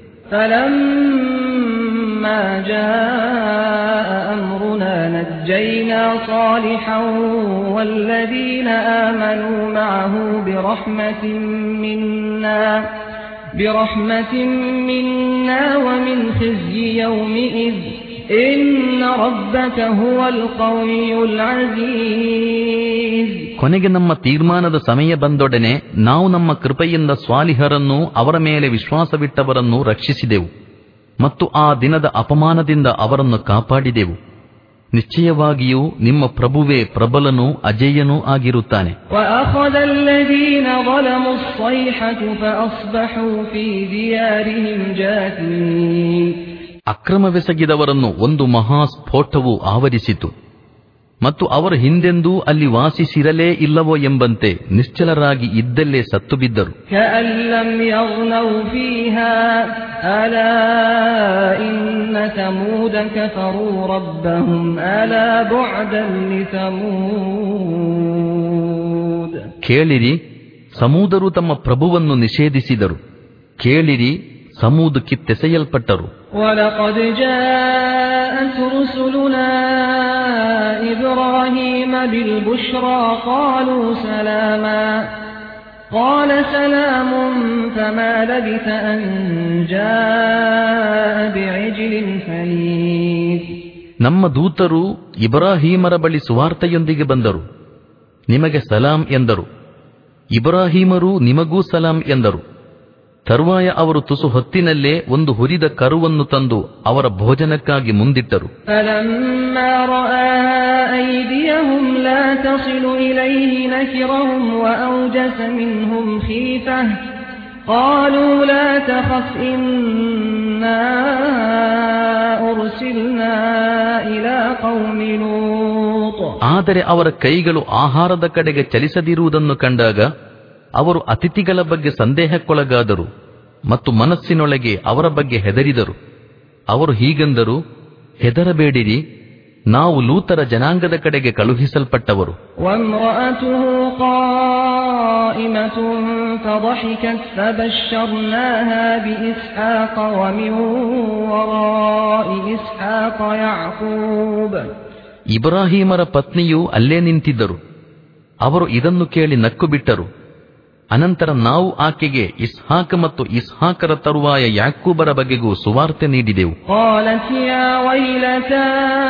فلما جاء أمرنا نجينا صالحا والذين آمنوا معه برحمة منا برحمة منا ومن خزي يومئذ إن ربك هو القوي العزيز ಕೊನೆಗೆ ನಮ್ಮ ತೀರ್ಮಾನದ ಸಮಯ ಬಂದೊಡನೆ ನಾವು ನಮ್ಮ ಕೃಪೆಯಿಂದ ಸ್ವಾಲಿಹರನ್ನು ಅವರ ಮೇಲೆ ವಿಶ್ವಾಸವಿಟ್ಟವರನ್ನು ರಕ್ಷಿಸಿದೆವು ಮತ್ತು ಆ ದಿನದ ಅಪಮಾನದಿಂದ ಅವರನ್ನು ಕಾಪಾಡಿದೆವು ನಿಶ್ಚಯವಾಗಿಯೂ ನಿಮ್ಮ ಪ್ರಭುವೇ ಪ್ರಬಲನೂ ಅಜೇಯನೂ ಆಗಿರುತ್ತಾನೆ وأخذ الذين ظلموا الصيحة فأصبحوا في ديارهم جاثمين ಅಕ್ರಮವೆಸಗಿದವರನ್ನು ಒಂದು ಮಹಾಸ್ಫೋಟವು ಆವರಿಸಿತು ಮತ್ತು ಅವರು ಹಿಂದೆಂದೂ ಅಲ್ಲಿ ವಾಸಿಸಿರಲೇ ಇಲ್ಲವೋ ಎಂಬಂತೆ ನಿಶ್ಚಲರಾಗಿ ಇದ್ದಲ್ಲೇ ಸತ್ತು ಬಿದ್ದರು كأن لم يغنوا فيها ألا إن ثمود كفروا ربهم ألا بعدا لثمود ಕೇಳಿರಿ ಸಮೂದರು ತಮ್ಮ ಪ್ರಭುವನ್ನು ನಿಷೇಧಿಸಿದರು ಕೇಳಿರಿ ಸಮೂದು ಕಿತ್ತೆಸೆಯಲ್ಪಟ್ಟರು ولقد جاءت رسلنا إبراهيم بالبشرى قالوا سلاما قال سلام فما لبث أن جاء بعجل حنيف ನಮ್ಮ ದೂತರು ಇಬ್ರಾಹೀಮರ ಬಳಿ ಸುವಾರ್ತೆಯೊಂದಿಗೆ ಬಂದರು ನಿಮಗೆ ಸಲಾಂ ಎಂದರು ಇಬ್ರಾಹೀಮರು ನಿಮಗೂ ಸಲಾಂ ಎಂದರು ತರುವಾಯ ಅವರು ತುಸು ಹೊತ್ತಿನಲ್ಲೇ ಒಂದು ಹುರಿದ ಕರುವನ್ನು ತಂದು ಅವರ ಭೋಜನಕ್ಕಾಗಿ ಮುಂದಿಟ್ಟರು فلما رأى أيديهم لا تصل إليه نكرهم وأوجس منهم خيفة قالوا لا تخف إنا أرسلنا إلى قوم لوط ಆದರೆ ಅವರ ಕೈಗಳು ಆಹಾರದ ಕಡೆಗೆ ಚಲಿಸದಿರುವುದನ್ನು ಕಂಡಾಗ ಅವರು ಅತಿಥಿಗಳ ಬಗ್ಗೆ ಸಂದೇಹಕ್ಕೊಳಗಾದರು ಮತ್ತು ಮನಸ್ಸಿನೊಳಗೆ ಅವರ ಬಗ್ಗೆ ಹೆದರಿದರು ಅವರು ಹೀಗೆಂದರು ಹೆದರಬೇಡಿರಿ ನಾವು ಲೂತರ ಜನಾಂಗದ ಕಡೆಗೆ ಕಳುಹಿಸಲ್ಪಟ್ಟವರು وامرأته قائمة فضحكت فبشرناها بإسحاق ومن وراء إسحاق يعقوب ಇಬ್ರಾಹೀಮರ ಪತ್ನಿಯೂ ಅಲ್ಲೇ ನಿಂತಿದ್ದರು ಅವರು ಇದನ್ನು ಕೇಳಿ ನಕ್ಕು ಬಿಟ್ಟರು ಅನಂತರ ನಾವು ಆಕೆಗೆ ಇಸ್ಹಾಕ ಮತ್ತು ಇಸ್ಹಾಕರ ತರುವಾಯ ಯಾಕೂಬರ ಬಗೆಗೂ ಸುವಾರ್ತೆ ನೀಡಿದೆವು قالت يا ويلتى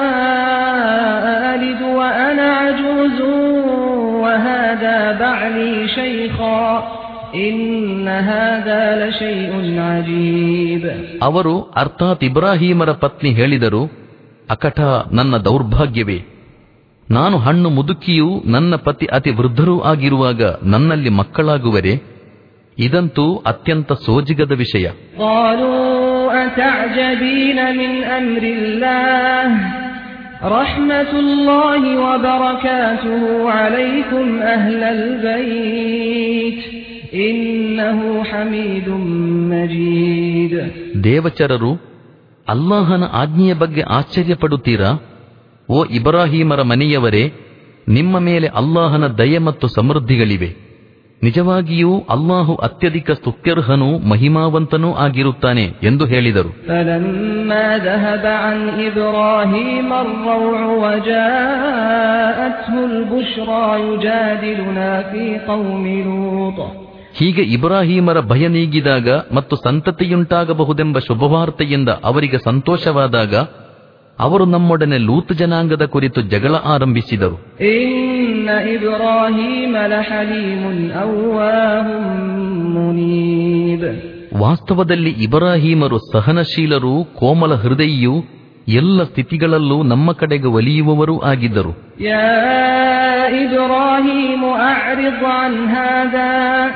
ألد وأنا عجوز وهذا بعلي شيخا إن هذا لشيء عجيب ಅವರು ಅರ್ಥಾತ್ ಇಬ್ರಾಹೀಮರ ಪತ್ನಿ ಹೇಳಿದರು ಅಕಟ ನನ್ನ ದೌರ್ಭಾಗ್ಯವೇ ನಾನು ಹಣ್ಣು ಮುದುಕಿಯೂ ನನ್ನ ಪತಿ ಅತಿ ವೃದ್ಧರೂ ಆಗಿರುವಾಗ ನನ್ನಲ್ಲಿ ಮಕ್ಕಳಾಗುವರೆ ಇದಂತೂ ಅತ್ಯಂತ ಸೋಜಿಗದ ವಿಷಯ قالوا أتعجبين من أمر الله رحمة الله وبركاته عليكم أهل البيت إنه حميد مجيد ದೇವಚರರು ಅಲ್ಲಾಹನ ಆಜ್ಞೆಯ ಬಗ್ಗೆ ಆಶ್ಚರ್ಯಪಡುತ್ತೀರಾ ಓ ಇಬ್ರಾಹೀಮರ ಮನೆಯವರೇ ನಿಮ್ಮ ಮೇಲೆ ಅಲ್ಲಾಹನ ದಯೆ ಮತ್ತು ಸಮೃದ್ಧಿಗಳಿವೆ ನಿಜವಾಗಿಯೂ ಅಲ್ಲಾಹು ಅತ್ಯಧಿಕ ಸ್ತುತ್ಯರ್ಹನೂ ಮಹಿಮಾವಂತನೂ ಆಗಿರುತ್ತಾನೆ ಎಂದು ಹೇಳಿದರು فلما ذهب عن إبراهيم الروع وجاءته البشرى يجادلنا في قوم لوط ಹೀಗೆ ಇಬ್ರಾಹೀಮರ ಭಯ ನೀಗಿದಾಗ ಮತ್ತು ಸಂತತಿಯುಂಟಾಗಬಹುದೆಂಬ ಶುಭವಾರ್ತೆಯಿಂದ ಅವರಿಗೆ ಸಂತೋಷವಾದಾಗ ಅವರು ನಮ್ಮೊಡನೆ ಲೂತ್ ಜನಾಂಗದ ಕುರಿತು ಜಗಳ ಆರಂಭಿಸಿದರು إن إبراهيم لحليم أواه منيب ವಾಸ್ತವದಲ್ಲಿ ಇಬ್ರಾಹೀಮರು ಸಹನಶೀಲರೂ ಕೋಮಲ ಹೃದಯಿಯೂ ಎಲ್ಲ ಸ್ಥಿತಿಗಳಲ್ಲೂ ನಮ್ಮ ಕಡೆಗೆ ಒಲಿಯುವವರೂ ಆಗಿದ್ದರು يا إبراهيم أعرض عن هذا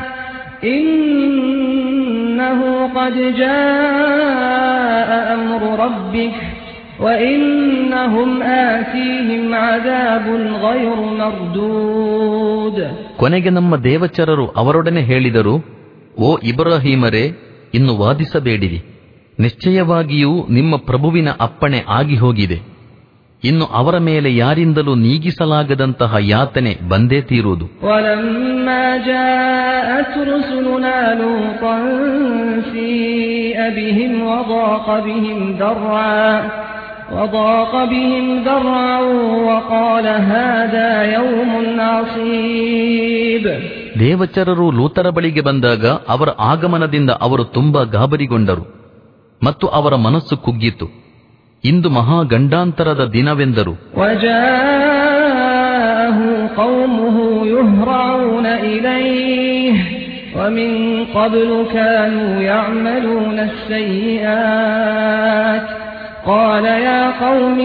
إنه قد جاء أمر ربك وإنهم آتيهم عذاب غير مردود ಕೊನೆಗೆ ನಮ್ಮ ದೇವಚರರು ಅವರೊಡನೆ ಹೇಳಿದರು ಓ ಇಬ್ರಾಹೀಮರೇ ಇನ್ನು ವಾದಿಸಬೇಡಿರಿ ನಿಶ್ಚಯವಾಗಿಯೂ ನಿಮ್ಮ ಪ್ರಭುವಿನ ಅಪ್ಪಣೆ ಆಗಿ ಹೋಗಿದೆ ಇನ್ನು ಅವರ ಮೇಲೆ ಯಾರಿಂದಲೂ ನೀಗಿಸಲಾಗದಂತಹ ಯಾತನೆ ಬಂದೇ ತೀರುವುದು ولما جاءت رسلنا لوطا سيء بهم وضاق بهم ذرعا وضاق بهم ذرعا وقال هذا يوم عصيب ದೇವಚರರು ಲೂತರ ಬಳಿಗೆ ಬಂದಾಗ ಅವರ ಆಗಮನದಿಂದ ಅವರು ತುಂಬಾ ಗಾಬರಿಗೊಂಡರು ಮತ್ತು ಅವರ ಮನಸ್ಸು ಕುಗ್ಗಿತು ಇಂದು ಮಹಾ ಗಂಡಾಂತರದ ದಿನವೆಂದರು وجاءه قومه يهرعون إليه ومن قبل كانوا يعملون السيئات قال يا قوم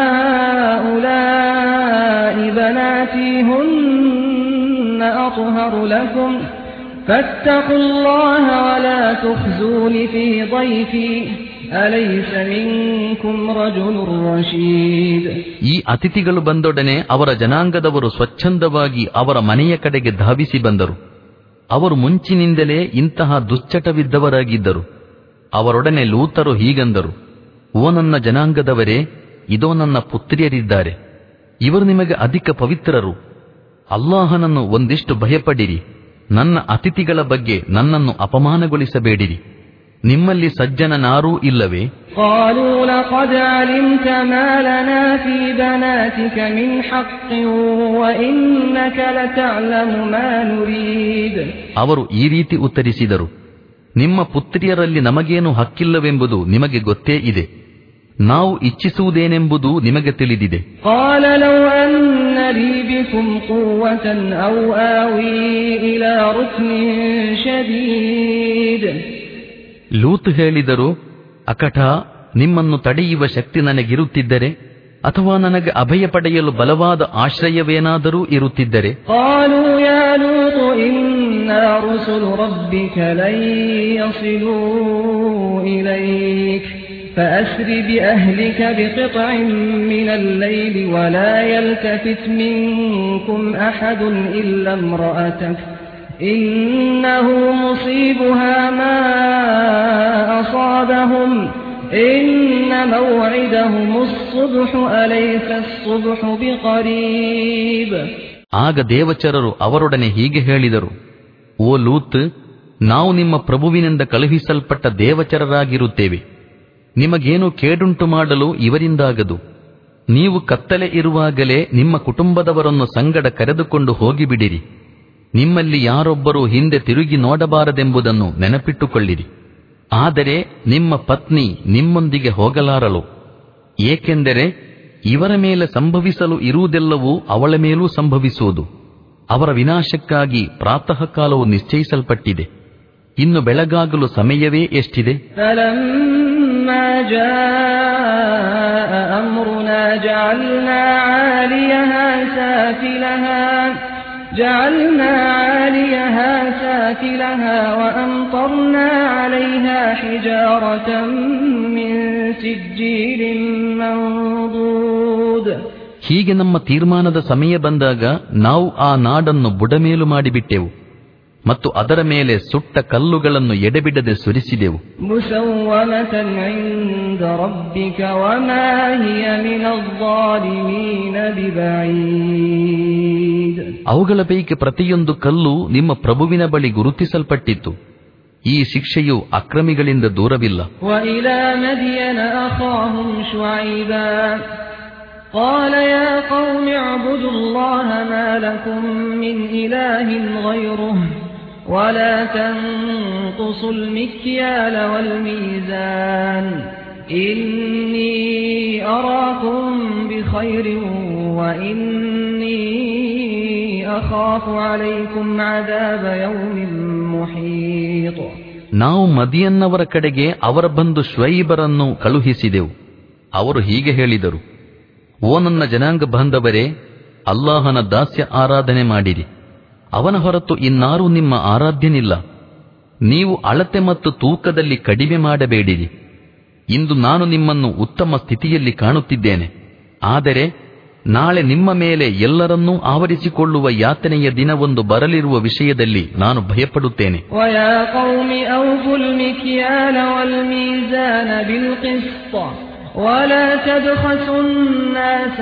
هؤلاء بناتي هن أطهر لكم فاتقوا الله ولا تخزون في ضيفي أليس منكم رجل رشيد ಈ ಅತಿಥಿಗಳು ಬಂದೊಡನೆ ಅವರ ಜನಾಂಗದವರು ಸ್ವಚ್ಛಂದವಾಗಿ ಅವರ ಮನೆಯ ಕಡೆಗೆ ಧಾವಿಸಿ ಬಂದರು ಅವರು ಮುಂಚಿನಿಂದಲೇ ಇಂತಹ ದುಶ್ಚಟವಿದ್ದವರಾಗಿದ್ದರು ಅವರೊಡನೆ ಲೂತರು ಹೀಗಂದರು ಓ ನನ್ನ ಜನಾಂಗದವರೇ ಇದೋ ನನ್ನ ಪುತ್ರಿಯರಿದ್ದಾರೆ ಇವರು ನಿಮಗೆ ಅಧಿಕ ಪವಿತ್ರರು ಅಲ್ಲಾಹನನ್ನು ಒಂದಿಷ್ಟು ಭಯಪಡಿರಿ ನನ್ನ ಅತಿಥಿಗಳ ಬಗ್ಗೆ ನನ್ನನ್ನು ಅಪಮಾನಗೊಳಿಸಬೇಡಿರಿ ನಿಮ್ಮಲ್ಲಿ ಸಜ್ಜನನಾರೂ ಇಲ್ಲವೇ قالوا لقد علمت ما لنا في بناتك من حق وإنك لتعلم ما نريد ಅವರು ಈ ರೀತಿ ಉತ್ತರಿಸಿದರು ನಿಮ್ಮ ಪುತ್ರಿಯರಲ್ಲಿ ನಮಗೇನು ಹಕ್ಕಿಲ್ಲವೆಂಬುದು ನಿಮಗೆ ಗೊತ್ತೇ ಇದೆ ನಾವು ಇಚ್ಛಿಸುವುದೇನೆಂಬುದು ನಿಮಗೆ ತಿಳಿದಿದೆ قال لو أن لي بكم قوة أو آوي إلى ركن شديد ಲೂತ್ ಹೇಳಿದರು ಅಕಟ ನಿಮ್ಮನ್ನು ತಡೆಯುವ ಶಕ್ತಿ ನನಗಿರುತ್ತಿದ್ದರೆ ಅಥವಾ ನನಗೆ ಅಭಯ ಪಡೆಯಲು ಬಲವಾದ ಆಶ್ರಯವೇನಾದರೂ ಇರುತ್ತಿದ್ದರೆ قالوا يا لوط إنا رسل ربك لن يصلوا إليك فأسر بأهلك بقطع من الليل ولا يلتفت منكم أحد إلا امرأتك إنه مصيبها ما أصابهم إن موعدهم الصبح أليس الصبح بقريب ಆಗ ದೇವಚರರು ಅವರೊಡನೆ ಹೀಗೆ ಹೇಳಿದರು ಓ ಲೂತ್ ನಾವು ನಿಮ್ಮ ಪ್ರಭುವಿನಿಂದ ಕಳುಹಿಸಲ್ಪಟ್ಟ ದೇವಚರರಾಗಿರುತ್ತೇವೆ ನಿಮಗೇನು ಕೇಡುಂಟು ಮಾಡಲು ಇವರಿಂದಾಗದು ನೀವು ಕತ್ತಲೆ ಇರುವಾಗಲೇ ನಿಮ್ಮ ಕುಟುಂಬದವರನ್ನು ಸಂಗಡ ಕರೆದುಕೊಂಡು ಹೋಗಿಬಿಡಿರಿ ನಿಮ್ಮಲ್ಲಿ ಯಾರೊಬ್ಬರೂ ಹಿಂದೆ ತಿರುಗಿ ನೋಡಬಾರದೆಂಬುದನ್ನು ನೆನಪಿಟ್ಟುಕೊಳ್ಳಿರಿ ಆದರೆ ನಿಮ್ಮ ಪತ್ನಿ ನಿಮ್ಮೊಂದಿಗೆ ಹೋಗಲಾರಳು ಏಕೆಂದರೆ ಇವರ ಮೇಲೆ ಸಂಭವಿಸಲು ಇರುವುದೆಲ್ಲವೂ ಅವಳ ಮೇಲೂ ಸಂಭವಿಸುವುದು ಅವರ ವಿನಾಶಕ್ಕಾಗಿ ಪ್ರಾತಃ ಕಾಲವು ನಿಶ್ಚಯಿಸಲ್ಪಟ್ಟಿದೆ ಇನ್ನು ಬೆಳಗಾಗಲು ಸಮಯವೇ ಎಷ್ಟಿದೆ فلما جاء أمرنا جعلنا عاليها سافلها جعلنا عاليها سافلها وأمطرنا عليها حجارة من سجيل منضود ಹೀಗೆ ನಮ್ಮ ತೀರ್ಮಾನದ ಸಮಯ ಬಂದಾಗ ನಾವು ಆ ನಾಡನ್ನು ಬುಡಮೇಲು ಮಾಡಿಬಿಟ್ಟೆವು ಮತ್ತು ಅದರ ಮೇಲೆ ಸುಟ್ಟ ಕಲ್ಲುಗಳನ್ನು ಎಡೆಬಿಡದೆ ಸುರಿಸಿದೆವು مسومة عند ربك وما هي من الظالمين ببعيد ಅವುಗಳ ಪೈಕಿ ಪ್ರತಿಯೊಂದು ಕಲ್ಲು ನಿಮ್ಮ ಪ್ರಭುವಿನ ಬಳಿ ಗುರುತಿಸಲ್ಪಟ್ಟಿತ್ತು ಈ ಶಿಕ್ಷೆಯು ಅಕ್ರಮಿಗಳಿಂದ ದೂರವಿಲ್ಲ وإلى مدين أخاهم شعيبا قال يا قوم اعبدوا الله ما لكم من إله غيره ولا تنقصوا المكيال والميزان إني أراكم بخير وإني أخاف عليكم عذاب يوم محيط ನಾವು ಮದಿಯನ್ನವರ ಕಡೆಗೆ ಅವರ ಬಂಧು ಶ್ವೈಬರನ್ನು ಕಳುಹಿಸಿದೆವು ಅವರು ಹೀಗೆ ಹೇಳಿದರು ಓ ನನ್ನ ಜನಾಂಗ ಬಾಂಧವರೇ ಅಲ್ಲಾಹನ ದಾಸ್ಯ ಆರಾಧನೆ ಮಾಡಿರಿ ಅವನ ಹೊರತು ಇನ್ನಾರೂ ನಿಮ್ಮ ಆರಾಧ್ಯನಿಲ್ಲ ನೀವು ಅಳತೆ ಮತ್ತು ತೂಕದಲ್ಲಿ ಕಡಿಮೆ ಮಾಡಬೇಡಿರಿ ಇಂದು ನಾನು ನಿಮ್ಮನ್ನು ಉತ್ತಮ ಸ್ಥಿತಿಯಲ್ಲಿ ಕಾಣುತ್ತಿದ್ದೇನೆ ಆದರೆ ನಾಳೆ ನಿಮ್ಮ ಮೇಲೆ ಎಲ್ಲರನ್ನೂ ಆವರಿಸಿಕೊಳ್ಳುವ ಯಾತನೆಯ ದಿನವೊಂದು ಬರಲಿರುವ ವಿಷಯದಲ್ಲಿ ನಾನು ಭಯಪಡುತ್ತೇನೆ ويا قوم أوفوا المكيال والميزان بالقسط ولا تبخسوا الناس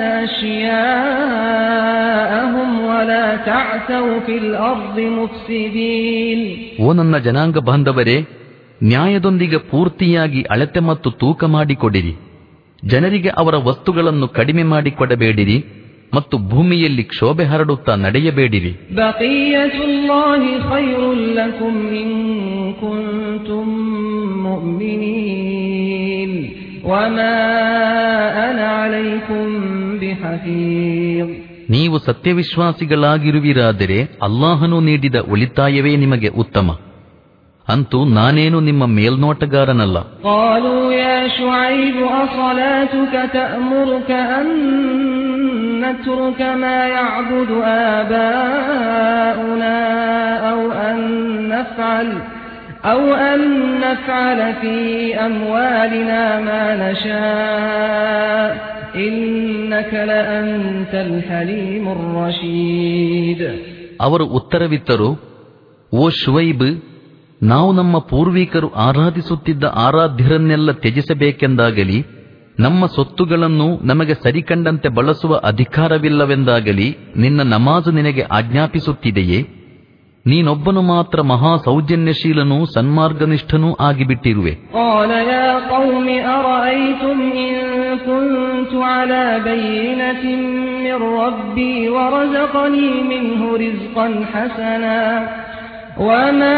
أشياءهم ولا تعثوا في الأرض مفسدين ಓ ನನ್ನ ಜನಾಂಗ ಬಾಂಧವರೇ ನ್ಯಾಯದೊಂದಿಗೆ ಪೂರ್ತಿಯಾಗಿ ಅಳತೆ ಮತ್ತು ತೂಕ ಮಾಡಿಕೊಡಿರಿ ಜನರಿಗೆ ಅವರ ವಸ್ತುಗಳನ್ನು ಕಡಿಮೆ ಮಾಡಿಕೊಡಬೇಡಿರಿ ಮತ್ತು ಭೂಮಿಯಲ್ಲಿ ಕ್ಷೋಭೆ ಹರಡುತ್ತಾ ನಡೆಯಬೇಡಿರಿ بقية الله خير لكم إن كنتم مؤمنين وما أنا عليكم بحفيظ ನೀವು ಸತ್ಯವಿಶ್ವಾಸಿಗಳಾಗಿರುವಿರಾದರೆ ಅಲ್ಲಾಹನು ನೀಡಿದ ಉಳಿತಾಯವೇ ನಿಮಗೆ ಉತ್ತಮ ಅಂತೂ ನಾನೇನು ನಿಮ್ಮ ಮೇಲ್ನೋಟಗಾರನಲ್ಲ قالوا يا شعيب أصلاتك تأمرك أن نترك ما يعبد آباؤنا أو أن نفعل أو أن نفعل في أموالنا ما نشاء إنك لأنت الحليم الرشيد ಅವರು ಉತ್ತರವಿತ್ತರು ಓ ಶುವೈಬ್ ನಾವು ನಮ್ಮ ಪೂರ್ವಿಕರು ಆರಾಧಿಸುತ್ತಿದ್ದ ಆರಾಧ್ಯರನ್ನೆಲ್ಲ ತ್ಯಜಿಸಬೇಕೆಂದಾಗಲಿ ನಮ್ಮ ಸೊತ್ತುಗಳನ್ನು ನಮಗೆ ಸರಿಕಂಡಂತೆ ಬಳಸುವ ಅಧಿಕಾರವಿಲ್ಲವೆಂದಾಗಲಿ ನಿನ್ನ ನಮಾಜು ನಿನಗೆ ಆಜ್ಞಾಪಿಸುತ್ತಿದೆಯೇ ನೀನೊಬ್ಬನು ಮಾತ್ರ ಮಹಾ ಸೌಜನ್ಯಶೀಲನೂ ಸನ್ಮಾರ್ಗನಿಷ್ಠನೂ ಆಗಿಬಿಟ್ಟಿರುವೆ قال يا قوم أرأيتم إن كنت على بينة من ربي ورزقني منه رزقا حسنا وما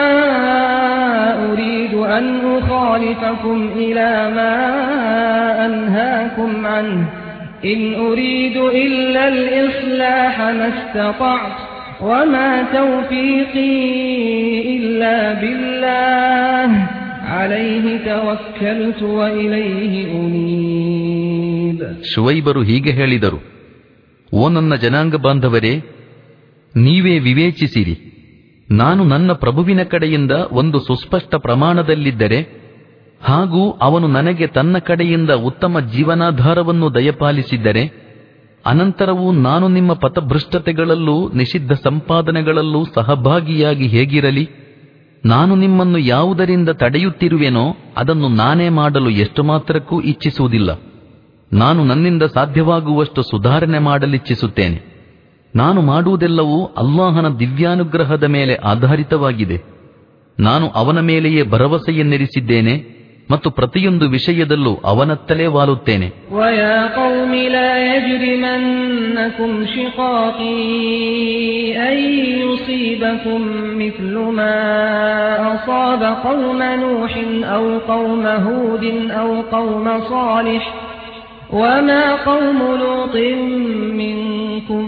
أريد أن أخالفكم إلى ما أنهاكم عنه إن أريد إلا الإصلاح ما استطعت وما توفيقي إلا بالله عليه توكلت وإليه أنيب ಶುವೈಬರು ಹೀಗೆ ಹೇಳಿದರು ಓ ನನ್ನ ಜನಾಂಗ ಬಾಂಧವರೇ ನೀವೇ ವಿವೇಚಿಸಿರಿ ನಾನು ನನ್ನ ಪ್ರಭುವಿನ ಕಡೆಯಿಂದ ಒಂದು ಸುಸ್ಪಷ್ಟ ಪ್ರಮಾಣದಲ್ಲಿದ್ದರೆ ಹಾಗೂ ಅವನು ನನಗೆ ತನ್ನ ಕಡೆಯಿಂದ ಉತ್ತಮ ಜೀವನಾಧಾರವನ್ನು ದಯಪಾಲಿಸಿದ್ದರೆ ಅನಂತರವೂ ನಾನು ನಿಮ್ಮ ಪಥಭೃಷ್ಟತೆಗಳಲ್ಲೂ ನಿಷಿದ್ಧ ಸಂಪಾದನೆಗಳಲ್ಲೂ ಸಹಭಾಗಿಯಾಗಿ ಹೇಗಿರಲಿ ನಾನು ನಿಮ್ಮನ್ನು ಯಾವುದರಿಂದ ತಡೆಯುತ್ತಿರುವೆನೋ ಅದನ್ನು ನಾನೇ ಮಾಡಲು ಎಷ್ಟು ಮಾತ್ರಕ್ಕೂ ಇಚ್ಛಿಸುವುದಿಲ್ಲ ನಾನು ನನ್ನಿಂದ ಸಾಧ್ಯವಾಗುವಷ್ಟು ಸುಧಾರಣೆ ಮಾಡಲಿಚ್ಛಿಸುತ್ತೇನೆ ನಾನು ಮಾಡುವುದೆಲ್ಲವೂ ಅಲ್ಲಾಹನ ದಿವ್ಯಾನುಗ್ರಹದ ಮೇಲೆ ಆಧಾರಿತವಾಗಿದೆ ನಾನು ಅವನ ಮೇಲೆಯೇ ಭರವಸೆಯನ್ನಿರಿಸಿದ್ದೇನೆ ಮತ್ತು ಪ್ರತಿಯೊಂದು ವಿಷಯದಲ್ಲೂ ಅವನತ್ತಲೇ ವಾಲುತ್ತೇನೆ ويا قوم لا يجرمنكم شقاقي أن يصيبكم مثل ما أصاب قوم نوح أو قوم هود أو قوم صالح وما قوم لوط منكم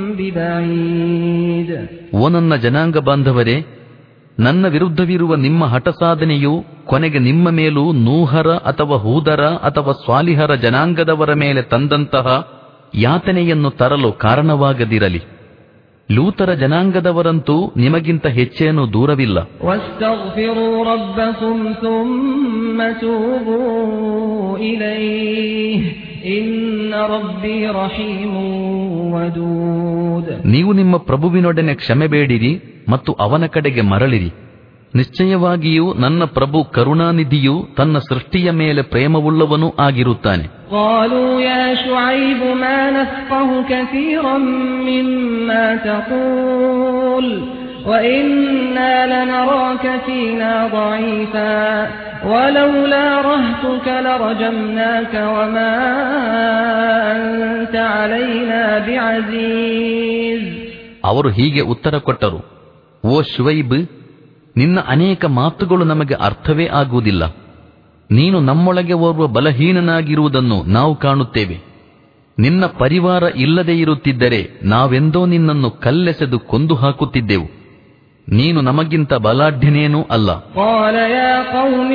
ببعيد ಓ ನನ್ನ ಜನಾಂಗ ಬಾಂಧವರೇ ನನ್ನ ವಿರುದ್ಧವಿರುವ ನಿಮ್ಮ ಹಠಸಾಧನೆಯು ಕೊನೆಗೆ ನಿಮ್ಮ ಮೇಲೂ ನೂಹರ ಅಥವಾ ಹೂದರ ಅಥವಾ ಸ್ವಾಲಿಹರ ಜನಾಂಗದವರ ಮೇಲೆ ತಂದಂತಹ ಯಾತನೆಯನ್ನು ತರಲು ಕಾರಣವಾಗದಿರಲಿ ಲೂತರ ಜನಾಂಗದವರಂತೂ ನಿಮಗಿಂತ ಹೆಚ್ಚೇನೂ ದೂರವಿಲ್ಲ واستغفروا ربكم ثم توبوا إليه إن ربي رحيم ودود ನೀವು ನಿಮ್ಮ ಪ್ರಭುವಿನೊಡನೆ ಕ್ಷಮೆ ಬೇಡಿರಿ ಮತ್ತು ಅವನ ಕಡೆಗೆ ಮರಳಿರಿ ನಿಶ್ಚಯವಾಗಿಯೂ ನನ್ನ ಪ್ರಭು ಕರುಣಾನಿಧಿಯು ತನ್ನ ಸೃಷ್ಟಿಯ ಮೇಲೆ ಪ್ರೇಮವುಳ್ಳವನೂ ಆಗಿರುತ್ತಾನೆ قالوا يا شعيب ما نفقه كثيرا مما تقول وإنا لنراك فينا ضعيفا ولولا رهتك لرجمناك وما أنت علينا بعزيز ಅವರು ಹೀಗೆ ಉತ್ತರ ಕೊಟ್ಟರು ಓ ಶುವೈಬ್ ನಿನ್ನ ಅನೇಕ ಮಾತುಗಳು ನಮಗೆ ಅರ್ಥವೇ ಆಗುವುದಿಲ್ಲ ನೀನು ನಮ್ಮೊಳಗೆ ಓರ್ವ ಬಲಹೀನನಾಗಿರುವುದನ್ನು ನಾವು ಕಾಣುತ್ತೇವೆ ನಿನ್ನ ಪರಿವಾರ ಇಲ್ಲದೆ ಇರುತ್ತಿದ್ದರೆ ನಾವೆಂದೋ ನಿನ್ನನ್ನು ಕಲ್ಲೆಸೆದು ಕೊಂದು ಹಾಕುತ್ತಿದ್ದೆವು ನೀನು ನಮಗಿಂತ ಬಲಾಢ್ಯನೇನೂ ಅಲ್ಲ قال يا قوم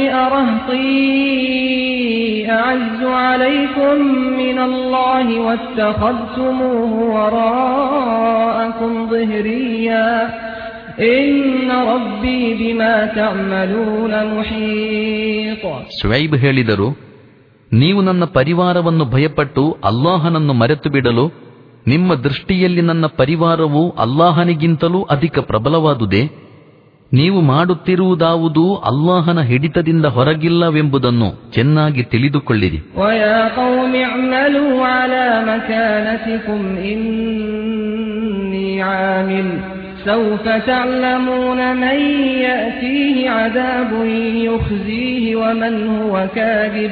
أرهطي أعز عليكم من الله واتخذتموه وراءكم ظهريا إن ربي بما تعملون محيط ಶ್ವೈಬ್ ಹೇಳಿದರು ನೀವು ನನ್ನ ಪರಿವಾರವನ್ನು ಭಯಪಟ್ಟು ಅಲ್ಲಾಹನನ್ನು ಮರೆತು ಬಿಡಲು ನಿಮ್ಮ ದೃಷ್ಟಿಯಲ್ಲಿ ನನ್ನ ಪರಿವಾರವು ಅಲ್ಲಾಹನಿಗಿಂತಲೂ ಅಧಿಕ ಪ್ರಬಲವಾದುದೇ ನೀವು ಮಾಡುತ್ತಿರುವುದಾವುದೂ ಅಲ್ಲಾಹನ ಹಿಡಿತದಿಂದ ಹೊರಗಿಲ್ಲವೆಂಬುದನ್ನು ಚೆನ್ನಾಗಿ ತಿಳಿದುಕೊಳ್ಳಿರಿ ويا قوم اعملوا على مكانتكم إني عامل سوف تعلمون من يأتيه عذاب يخزيه ومن هو كاذب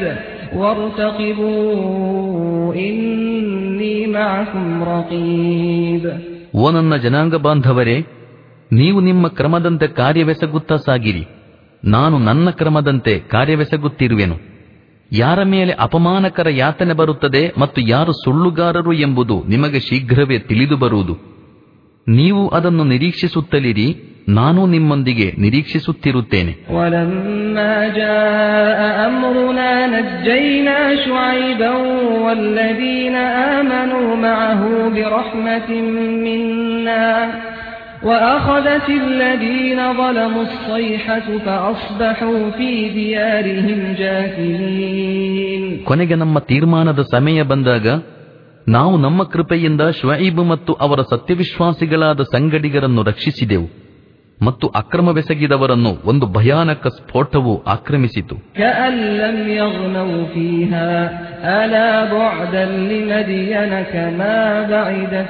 وارتقبوا إني معكم رقيب ಓ ನನ್ನ ಜನಾಂಗ ಬಾಂಧವರೇ ನೀವು ನಿಮ್ಮ ಕ್ರಮದಂತೆ ಕಾರ್ಯವೆಸಗುತ್ತಾ ಸಾಗಿರಿ ನಾನು ನನ್ನ ಕ್ರಮದಂತೆ ಕಾರ್ಯವೆಸಗುತ್ತಿರುವೆನು ಯಾರ ಮೇಲೆ ಅಪಮಾನಕರ ಯಾತನೆ ಬರುತ್ತದೆ ಮತ್ತು ಯಾರು ಸುಳ್ಳುಗಾರರು ಎಂಬುದು ನಿಮಗೆ ಶೀಘ್ರವೇ ತಿಳಿದು ಬರುವುದು ನೀವು ಅದನ್ನು ನಿರೀಕ್ಷಿಸುತ್ತಲಿರಿ ನಾನು ನಿಮ್ಮೊಂದಿಗೆ ನಿರೀಕ್ಷಿಸುತ್ತಿರುತ್ತೇನೆ ولما جاء أمرنا نجينا شعيبا والذين آمنوا معه برحمة منا وأخذت الذين ظلموا الصيحة فأصبحوا في ديارهم جاثمين ಕೊನೆಗೆ ನಮ್ಮ ತೀರ್ಮಾನದ ಸಮಯ ಬಂದಾಗ ನಾವು ನಮ್ಮ ಕೃಪೆಯಿಂದ ಶ್ವೈಬ್ ಮತ್ತು ಅವರ ಸತ್ಯವಿಶ್ವಾಸಿಗಳಾದ ಸಂಗಡಿಗರನ್ನು ರಕ್ಷಿಸಿದೆವು ಮತ್ತು ಅಕ್ರಮವೆಸಗಿದವರನ್ನು ಒಂದು ಭಯಾನಕ ಸ್ಫೋಟವು ಆಕ್ರಮಿಸಿತು كأن لم يغنوا فيها ألا بعدا لمدين كما بعدت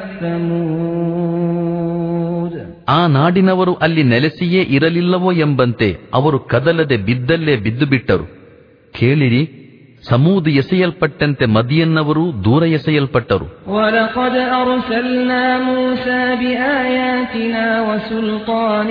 ثمود ಆ ನಾಡಿನವರು ಅಲ್ಲಿ ನೆಲೆಸಿಯೇ ಇರಲಿಲ್ಲವೋ ಎಂಬಂತೆ ಅವರು ಕದಲದೆ ಬಿದ್ದಲ್ಲೇ ಬಿದ್ದು ಬಿಟ್ಟರು ಕೇಳಿರಿ ಸಮೂದು ಎಸೆಯಲ್ಪಟ್ಟಂತೆ ಮದಿಯನ್ನವರು ದೂರ ಎಸೆಯಲ್ಪಟ್ಟರು ولقد أرسلنا موسى بآياتنا وسلطان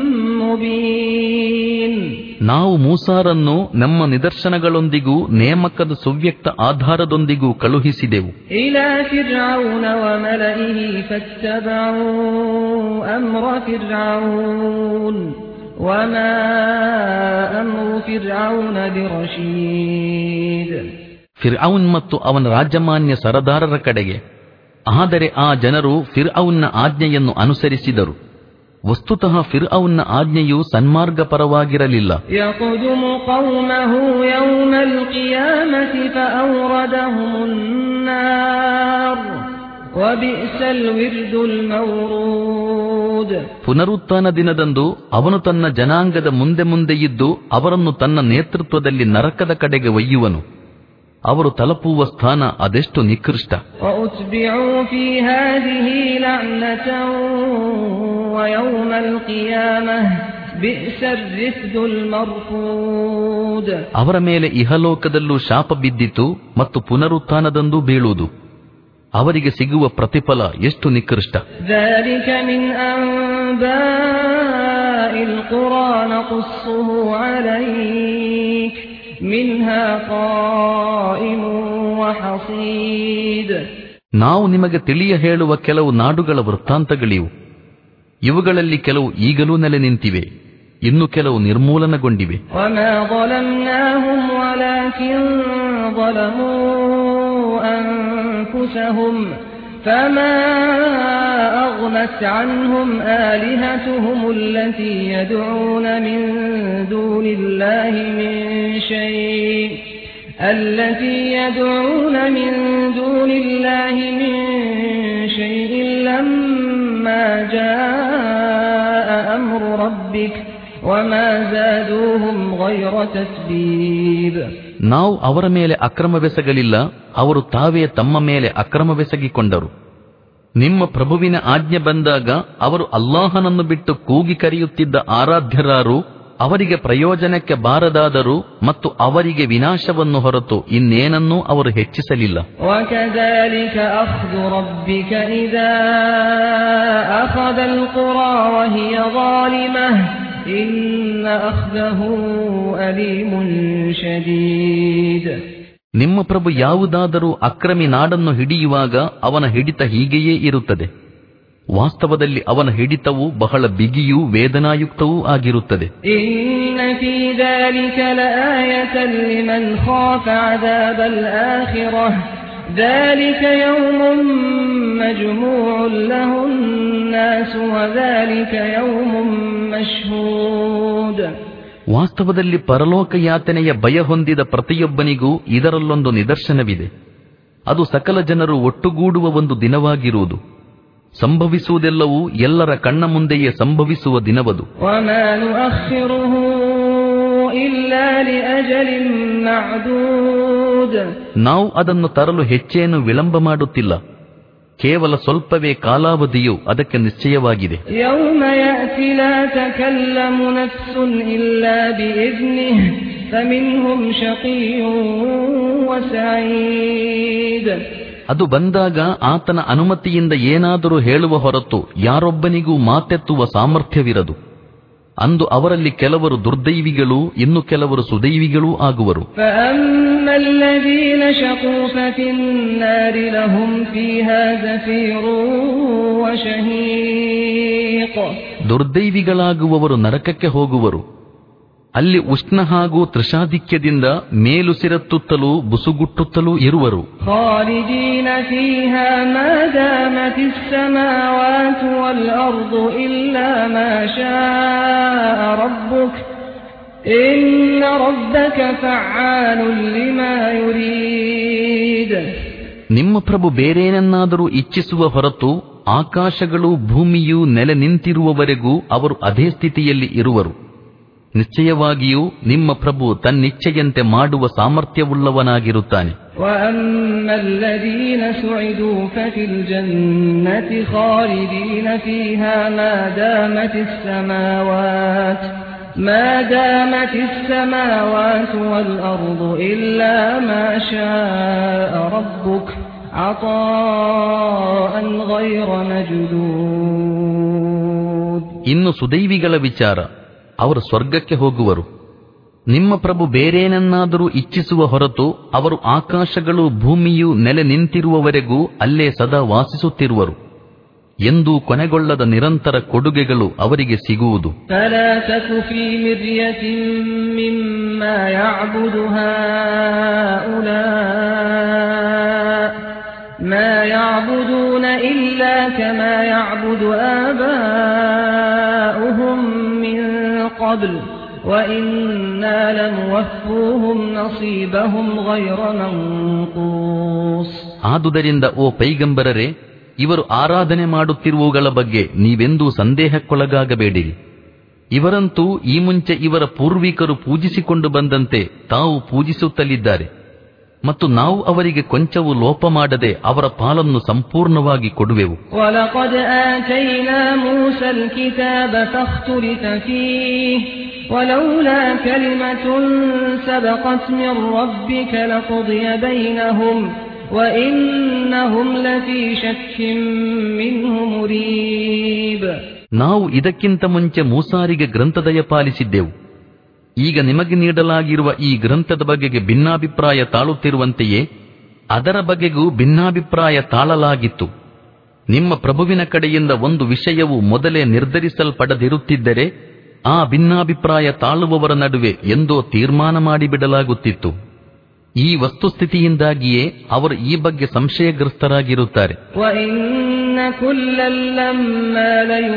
مبين ನಾವು ಮೂಸಾರನ್ನು ನಮ್ಮ ನಿದರ್ಶನಗಳೊಂದಿಗೂ ನೇಮಕದ ಸುವ್ಯಕ್ತ ಆಧಾರದೊಂದಿಗೂ ಕಳುಹಿಸಿದೆವು إلى فرعون وملئه فاتبعوا أمر فرعون وما أمر فرعون برشيد ಫಿರ್ಔನ್ ಮತ್ತು ಅವನ ರಾಜಮಾನ್ಯ ಸರದಾರರ ಕಡೆಗೆ ಆದರೆ ಆ ಜನರು ಫಿರ್ಔನ್ನ ಆಜ್ಞೆಯನ್ನು ಅನುಸರಿಸಿದರು ವಸ್ತುತಃ ಫಿರ್ಔನ್ನ ಆಜ್ಞೆಯು ಸನ್ಮಾರ್ಗಪರವಾಗಿರಲಿಲ್ಲ يقدم قومه يوم القيامة فأوردهم النار وبئس الورد المورود ಪುನರುತ್ಥಾನ ದಿನದಂದು ಅವನು ತನ್ನ ಜನಾಂಗದ ಮುಂದೆ ಮುಂದೆ ಇದ್ದು ಅವರನ್ನು ತನ್ನ ನೇತೃತ್ವದಲ್ಲಿ ನರಕದ ಕಡೆಗೆ ಒಯ್ಯುವನು ಅವರು ತಲುಪುವ ಸ್ಥಾನ ಅದೆಷ್ಟು ನಿಕೃಷ್ಟ وأتبعوا في هذه لعنة ويوم القيامة بئس الرفد المرفود ಅವರ ಮೇಲೆ ಇಹಲೋಕದಲ್ಲೂ ಶಾಪ ಬಿದ್ದಿತು ಮತ್ತು ಪುನರುತ್ಥಾನದಂದೂ ಬೀಳುವುದು ಅವರಿಗೆ ಸಿಗುವ ಪ್ರತಿಫಲ ಎಷ್ಟು ನಿಕೃಷ್ಟ ذلك من أنباء القرى نقصه عليك منها قائم وحصيد ನಾವು ನಿಮಗೆ ತಿಳಿಯ ಹೇಳುವ ಕೆಲವು ನಾಡುಗಳ ವೃತ್ತಾಂತಗಳಿವು ಇವುಗಳಲ್ಲಿ ಕೆಲವು ಈಗಲೂ ನೆಲೆ ನಿಂತಿವೆ ಇನ್ನು ಕೆಲವು ನಿರ್ಮೂಲನಗೊಂಡಿವೆ وما ظلمناهم ولكن ظلموا أنفسهم فما أغنت عنهم آلهتهم التي يدعون من دون الله من شيء التي يدعون من دون الله من شيء لما جاء أمر ربك وما زادوهم غير تتبيب ನಾವು ಅವರ ಮೇಲೆ ಅಕ್ರಮವೆಸಗಲಿಲ್ಲ ಅವರು ತಾವೇ ತಮ್ಮ ಮೇಲೆ ಅಕ್ರಮವೆಸಗಿಕೊಂಡರು ನಿಮ್ಮ ಪ್ರಭುವಿನ ಆಜ್ಞೆ ಬಂದಾಗ ಅವರು ಅಲ್ಲಾಹನನ್ನು ಬಿಟ್ಟು ಕೂಗಿ ಕರೆಯುತ್ತಿದ್ದ ಆರಾಧ್ಯರಾರು ಅವರಿಗೆ ಪ್ರಯೋಜನಕ್ಕೆ ಬಾರದಾದರು ಮತ್ತು ಅವರಿಗೆ ವಿನಾಶವನ್ನು ಹೊರತು ಇನ್ನೇನನ್ನೂ ಅವರು ಹೆಚ್ಚಿಸಲಿಲ್ಲ وكذلك أخذ ربك إذا أخذ القرى وهي ظالمة إن أخذه أليم شديد ನಿಮ್ಮ ಪ್ರಭು ಯಾವುದಾದರೂ ಅಕ್ರಮಿ ನಾಡನ್ನು ಹಿಡಿಯುವಾಗ ಅವನ ಹಿಡಿತ ಹೀಗೆಯೇ ಇರುತ್ತದೆ ವಾಸ್ತವದಲ್ಲಿ ಅವನ ಹಿಡಿತವು ಬಹಳ ಬಿಗಿಯೂ ವೇದನಾಯುಕ್ತವೂ ಆಗಿರುತ್ತದೆ إن في ذلك لآية لمن خاف عذاب الآخرة ذلك يوم مجموع له الناس وذلك يوم مشهود ವಾಸ್ತವದಲ್ಲಿ ಪರಲೋಕ ಯಾತನೆಯ ಭಯ ಹೊಂದಿದ ಪ್ರತಿಯೊಬ್ಬನಿಗೂ ಇದರಲ್ಲೊಂದು ನಿದರ್ಶನವಿದೆ ಅದು ಸಕಲ ಜನರು ಒಟ್ಟುಗೂಡುವ ಒಂದು ದಿನವಾಗಿರುವುದು ಸಂಭವಿಸುವುದೆಲ್ಲವೂ ಎಲ್ಲರ ಕಣ್ಣ ಮುಂದೆಯೇ ಸಂಭವಿಸುವ ದಿನವದು وما نؤخره إلا لأجل معدود ನಾವು ಅದನ್ನು ತರಲು ಹೆಚ್ಚೇನು ವಿಳಂಬ ಮಾಡುತ್ತಿಲ್ಲ ಕೇವಲ ಸ್ವಲ್ಪವೇ ಕಾಲಾವಧಿಯು ಅದಕ್ಕೆ ನಿಶ್ಚಯವಾಗಿದೆ يوم يأتي لا تكلم نفس إلا بإذنه فمنهم شقي وسعيد ಅದು ಬಂದಾಗ ಆತನ ಅನುಮತಿಯಿಂದ ಏನಾದರೂ ಹೇಳುವ ಹೊರತು ಯಾರೊಬ್ಬನಿಗೂ ಮಾತೆತ್ತುವ ಸಾಮರ್ಥ್ಯವಿರದು ಅಂದು ಅವರಲ್ಲಿ ಕೆಲವರು ದುರ್ದೈವಿಗಳೂ ಇನ್ನು ಕೆಲವರು ಸುದೈವಿಗಳೂ ಆಗುವರು فأما الذين شقوا ففي النار لهم فيها زفير وشهيق ದುರ್ದೈವಿಗಳಾಗುವವರು ನರಕಕ್ಕೆ ಹೋಗುವರು ಅಲ್ಲಿ ಉಷ್ಣ ಹಾಗೂ ತ್ರಿಷಾಧಿಕ್ಯದಿಂದ ಮೇಲುಸಿರತ್ತುತ್ತಲೂ ಬುಸುಗುಟ್ಟುತ್ತಲೂ ಇರುವರು خالدين فيها ما دامت السماوات والأرض إلا ما شاء ربك إن ربك فعال لما يريد ನಿಮ್ಮ ಪ್ರಭು ಬೇರೇನನ್ನಾದರೂ ಇಚ್ಛಿಸುವ ಹೊರತು ಆಕಾಶಗಳು ಭೂಮಿಯೂ ನೆಲೆ ನಿಂತಿರುವವರೆಗೂ ಅವರು ಅದೇ ಸ್ಥಿತಿಯಲ್ಲಿ ಇರುವರು ನಿಶ್ಚಯವಾಗಿಯೂ ನಿಮ್ಮ ಪ್ರಭು ತನ್ನಿಚ್ಛೆಯಂತೆ ಮಾಡುವ ಸಾಮರ್ಥ್ಯವುಳ್ಳವನಾಗಿರುತ್ತಾನೆ وأما الذين سعدوا ففي الجنة خالدين فيها ما دامت السماوات ما دامت السماوات والأرض إلا ما شاء ربك عطاء غير مجدود ಇನ್ನು ಸುದೈವಿಗಳ ವಿಚಾರ ಅವರು ಸ್ವರ್ಗಕ್ಕೆ ಹೋಗುವರು ನಿಮ್ಮ ಪ್ರಭು ಬೇರೇನನ್ನಾದರೂ ಇಚ್ಛಿಸುವ ಹೊರತು ಅವರು ಆಕಾಶಗಳು ಭೂಮಿಯು ನೆಲೆ ನಿಂತಿರುವವರೆಗೂ ಅಲ್ಲೇ ಸದಾ ವಾಸಿಸುತ್ತಿರುವರು ಎಂದೂ ಕೊನೆಗೊಳ್ಳದ ನಿರಂತರ ಕೊಡುಗೆಗಳು ಅವರಿಗೆ ಸಿಗುವುದು فلا تك في مرية مما يعبد هؤلاء ما يعبدون إلا كما يعبد آباؤهم من قبل وإنا لموفوهم نصيبهم غير منقوص ಆದುದರಿಂದ ಓ ಪೈಗಂಬರರೆ ಇವರು ಆರಾಧನೆ ಮಾಡುತ್ತಿರುವವುಗಳ ಬಗ್ಗೆ ನೀವೆಂದೂ ಸಂದೇಹಕ್ಕೊಳಗಾಗಬೇಡಿರಿ ಇವರಂತೂ ಈ ಮುಂಚೆ ಇವರ ಪೂರ್ವಿಕರು ಪೂಜಿಸಿಕೊಂಡು ಬಂದಂತೆ ತಾವು ಪೂಜಿಸುತ್ತಲಿದ್ದಾರೆ ಮತ್ತು ನಾವು ಅವರಿಗೆ ಕೊಂಚವೂ ಲೋಪ ಮಾಡದೆ ಅವರ ಪಾಲನ್ನು ಸಂಪೂರ್ಣವಾಗಿ ಕೊಡುವೆವು ولقد آتينا موسى الكتاب فاختلف فيه ولولا كلمة سبقت من ربك لقضي بينهم وإنهم لفي شك منه مريب ನಾವು ಇದಕ್ಕಿಂತ ಮುಂಚೆ ಮೂಸಾರಿಗೆ ಗ್ರಂಥದಯ ಪಾಲಿಸಿದ್ದೆವು ಈಗ ನಿಮಗೆ ನೀಡಲಾಗಿರುವ ಈ ಗ್ರಂಥದ ಬಗೆಗೆ ಭಿನ್ನಾಭಿಪ್ರಾಯ ತಾಳುತ್ತಿರುವಂತೆಯೇ ಅದರ ಬಗೆಗೂ ಭಿನ್ನಾಭಿಪ್ರಾಯ ತಾಳಲಾಗಿತ್ತು ನಿಮ್ಮ ಪ್ರಭುವಿನ ಕಡೆಯಿಂದ ಒಂದು ವಿಷಯವು ಮೊದಲೇ ನಿರ್ಧರಿಸಲ್ಪಡದಿರುತ್ತಿದ್ದರೆ ಆ ಭಿನ್ನಾಭಿಪ್ರಾಯ ತಾಳುವವರ ನಡುವೆ ಎಂದೋ ತೀರ್ಮಾನ ಮಾಡಿಬಿಡಲಾಗುತ್ತಿತ್ತು ಈ ವಸ್ತುಸ್ಥಿತಿಯಿಂದಾಗಿಯೇ ಅವರು ಈ ಬಗ್ಗೆ ಸಂಶಯಗ್ರಸ್ತರಾಗಿರುತ್ತಾರೆ وإن كلا لما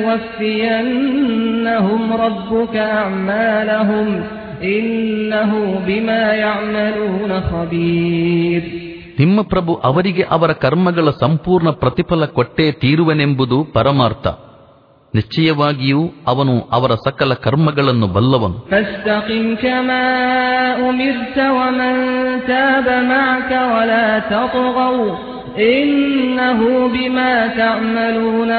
ليوفينهم ربك أعمالهم إنه بما يعملون خبير ನಿಮ್ಮ ಪ್ರಭು ಅವರಿಗೆ ಅವರ ಕರ್ಮಗಳ ಸಂಪೂರ್ಣ ಪ್ರತಿಫಲ ಕೊಟ್ಟೇ ತೀರುವನೆಂಬುದು ಪರಮಾರ್ಥ ನಿಶ್ಚಯವಾಗಿಯೂ ಅವನು ಅವರ ಸಕಲ ಕರ್ಮಗಳನ್ನು ಬಲ್ಲವನು فاستقم كما أمرت ومن تاب معك ولا تطغوا إنه بما تعملون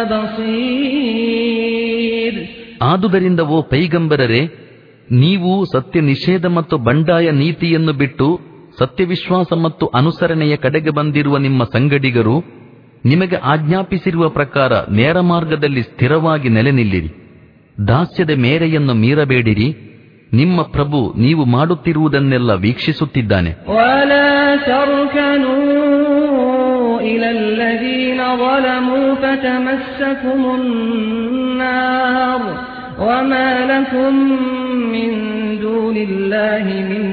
بصير ಆದುದರಿಂದ ಓ ಪೈಗಂಬರರೆ ನೀವು ಸತ್ಯ ನಿಷೇಧ ಮತ್ತು ಬಂಡಾಯ ನೀತಿಯನ್ನು ಬಿಟ್ಟು ಸತ್ಯವಿಶ್ವಾಸ ಮತ್ತು ಅನುಸರಣೆಯ ಕಡೆಗೆ ಬಂದಿರುವ ನಿಮ್ಮ ಸಂಗಡಿಗರು ನಿಮಗೆ ಆಜ್ಞಾಪಿಸಿರುವ ಪ್ರಕಾರ ನೇರ ಮಾರ್ಗದಲ್ಲಿ ಸ್ಥಿರವಾಗಿ ನೆಲೆ ನಿಲ್ಲಿರಿ ದಾಸ್ಯದ ಮೇರೆಯನ್ನು ಮೀರಬೇಡಿರಿ ನಿಮ್ಮ ಪ್ರಭು ನೀವು ಮಾಡುತ್ತಿರುವುದನ್ನೆಲ್ಲ ವೀಕ್ಷಿಸುತ್ತಿದ್ದಾನೆ ولا تركنوا إلى الذين ظلموا فتمسكم النار وما لكم من دون الله من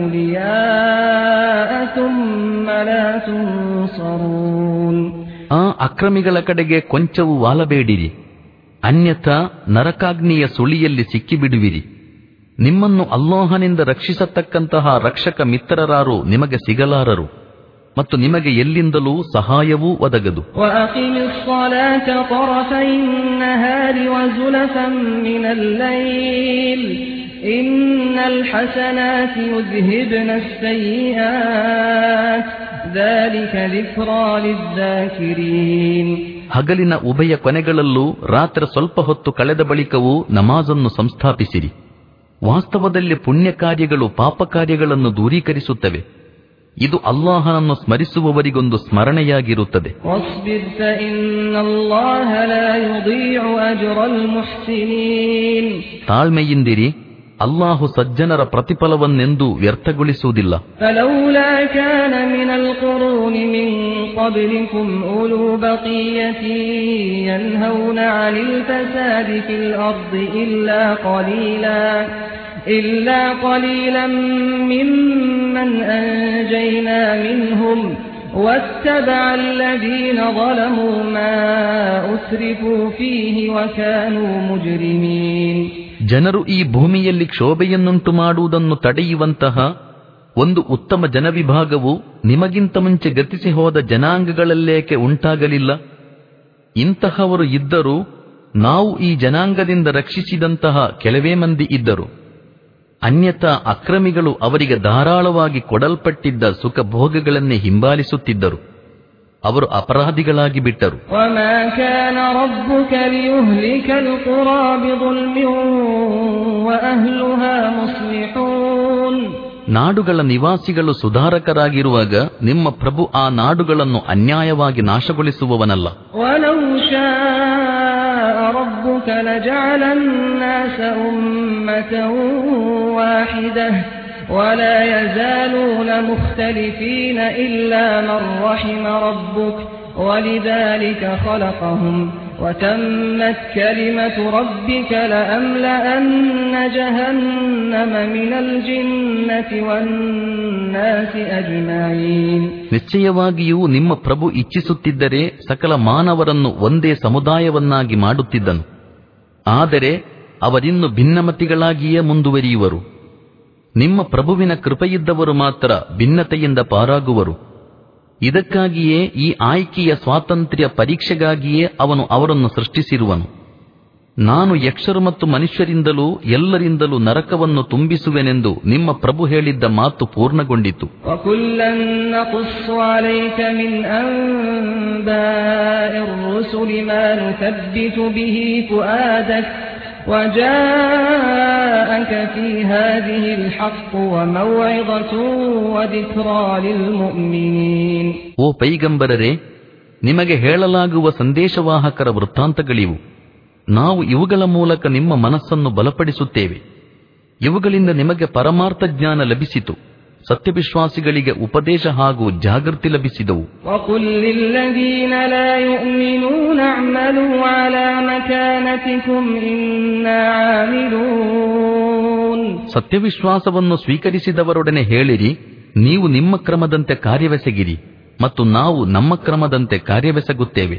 أولياء ثم لا تنصرون ಆ ಅಕ್ರಮಿಗಳ ಕಡೆಗೆ ಕೊಂಚವೂ ವಾಲಬೇಡಿರಿ ಅನ್ಯಥಾ ನರಕಾಗ್ನಿಯ ಸುಳಿಯಲ್ಲಿ ಸಿಕ್ಕಿಬಿಡುವಿರಿ ನಿಮ್ಮನ್ನು ಅಲ್ಲೋಹನಿಂದ ರಕ್ಷಿಸತಕ್ಕಂತಹ ರಕ್ಷಕ ಮಿತ್ರರಾರು ನಿಮಗೆ ಸಿಗಲಾರರು ಮತ್ತು ನಿಮಗೆ ಎಲ್ಲಿಂದಲೂ ಸಹಾಯವೂ ಒದಗದು وأقم الصلاة طرفي النهار وزلفا من الليل إن الحسنات يذهبن السيئات ذلك ذكرى للذاكرين ಹಗಲಿನ ಉಭಯ ಕೊನೆಗಳಲ್ಲೂ ರಾತ್ರಿ ಸ್ವಲ್ಪ ಹೊತ್ತು ಕಳೆದ ಬಳಿಕವೂ ನಮಾಜನ್ನು ಸಂಸ್ಥಾಪಿಸಿರಿ ವಾಸ್ತವದಲ್ಲಿ ಪುಣ್ಯ ಕಾರ್ಯಗಳು ಪಾಪ ಕಾರ್ಯಗಳನ್ನು ದೂರೀಕರಿಸುತ್ತವೆ ಇದು ಅಲ್ಲಾಹನನ್ನು ಸ್ಮರಿಸುವವರಿಗೊಂದು ಸ್ಮರಣೆಯಾಗಿರುತ್ತದೆ واصبر فإن الله لا يضيع أجر المحسنين ತಾಳ್ಮೆಯಿಂದಿರಿ ಅಲ್ಲಾಹು ಸಜ್ಜನರ ಪ್ರತಿಫಲವನ್ನೆಂದೂ ವ್ಯರ್ಥಗೊಳಿಸುವುದಿಲ್ಲ فلولا كان من القرون من قبلكم أولو بقية ينهون عن الفساد في الأرض إلا قليلا إلا قليلا ممن أنجينا منهم واتبع الذين ظلموا ما أسرفوا فيه وكانوا مجرمين ಜನರು ಈ ಭೂಮಿಯಲ್ಲಿ ಕ್ಷೋಭೆಯನ್ನುಂಟು ಮಾಡುವುದನ್ನು ತಡೆಯುವಂತಹ ಒಂದು ಉತ್ತಮ ಜನವಿಭಾಗವು ನಿಮಗಿಂತ ಮುಂಚೆ ಗತಿಸಿ ಹೋದ ಜನಾಂಗಗಳಲ್ಲೇಕೆ ಉಂಟಾಗಲಿಲ್ಲ ಇಂತಹವರು ಇದ್ದರೂ ನಾವು ಈ ಜನಾಂಗದಿಂದ ರಕ್ಷಿಸಿದಂತಹ ಕೆಲವೇ ಮಂದಿ ಇದ್ದರು ಅನ್ಯಥಾ ಅಕ್ರಮಿಗಳು ಅವರಿಗೆ ಧಾರಾಳವಾಗಿ ಕೊಡಲ್ಪಟ್ಟಿದ್ದ ಸುಖ ಭೋಗಗಳನ್ನೇ ಹಿಂಬಾಲಿಸುತ್ತಿದ್ದರು ಅವರು ಅಪರಾಧಿಗಳಾಗಿ ಬಿಟ್ಟರು وما كان ربك ليهلك القرى بظلم وأهلها مصلحون ನಾಡುಗಳ ನಿವಾಸಿಗಳು ಸುಧಾರಕರಾಗಿರುವಾಗ ನಿಮ್ಮ ಪ್ರಭು ಆ ನಾಡುಗಳನ್ನು ಅನ್ಯಾಯವಾಗಿ ನಾಶಗೊಳಿಸುವವನಲ್ಲ ولو شاء ربك لجعل الناس أمة واحدة ولا يزالون مختلفين إلا من رحم ربك ولذلك خلقهم وتمت كلمة ربك لأملأن جهنم من الجنة والناس أجمعين ನಿಶ್ಚಯವಾಗಿಯೂ ನಿಮ್ಮ ಪ್ರಭು ಇಚ್ಛಿಸುತ್ತಿದ್ದರೆ ಸಕಲ ಮಾನವರನ್ನು ಒಂದೇ ಸಮುದಾಯವನ್ನಾಗಿ ಮಾಡುತ್ತಿದ್ದನು ಆದರೆ ಅವರಿನ್ನು ಭಿನ್ನಮತಿಗಳಾಗಿಯೇ ಮುಂದುವರಿಯುವರು ನಿಮ್ಮ ಪ್ರಭುವಿನ ಕೃಪೆಯಿದ್ದವರು ಮಾತ್ರ ಭಿನ್ನತೆಯಿಂದ ಪಾರಾಗುವರು ಇದಕ್ಕಾಗಿಯೇ ಈ ಆಯ್ಕೆಯ ಸ್ವಾತಂತ್ರ್ಯ ಪರೀಕ್ಷೆಗಾಗಿಯೇ ಅವನು ಅವರನ್ನು ಸೃಷ್ಟಿಸಿರುವನು ನಾನು ಯಕ್ಷರು ಮತ್ತು ಮನುಷ್ಯರಿಂದಲೂ ಎಲ್ಲರಿಂದಲೂ ನರಕವನ್ನು ತುಂಬಿಸುವೆನೆಂದು ನಿಮ್ಮ ಪ್ರಭು ಹೇಳಿದ್ದ ಮಾತು ಪೂರ್ಣಗೊಂಡಿತು وكلا نقص عليك من أنباء الرسل ما نثبت به فؤادك وجاءك في هذه الحق وموعظة وذكرى للمؤمنين ಓ ಪೈಗಂಬರರೆ ನಿಮಗೆ ಹೇಳಲಾಗುವ ಸಂದೇಶವಾಹಕರ ವೃತ್ತಾಂತಗಳಿವು ನಾವು ಇವುಗಳ ಮೂಲಕ ನಿಮ್ಮ ಮನಸ್ಸನ್ನು ಬಲಪಡಿಸುತ್ತೇವೆ ಇವುಗಳಿಂದ ನಿಮಗೆ ಪರಮಾರ್ಥ ಜ್ಞಾನ ಲಭಿಸಿತು ಸತ್ಯವಿಶ್ವಾಸಿಗಳಿಗೆ ಉಪದೇಶ ಹಾಗೂ ಜಾಗೃತಿ ಲಭಿಸಿದವು وقل للذين لا يؤمنون اعملوا على مكانتكم إنا عاملون ಸತ್ಯವಿಶ್ವಾಸವನ್ನು ಸ್ವೀಕರಿಸಿದವರೊಡನೆ ಹೇಳಿರಿ ನೀವು ನಿಮ್ಮ ಕ್ರಮದಂತೆ ಕಾರ್ಯವೆಸಗಿರಿ ಮತ್ತು ನಾವು ನಮ್ಮ ಕ್ರಮದಂತೆ ಕಾರ್ಯವೆಸಗುತ್ತೇವೆ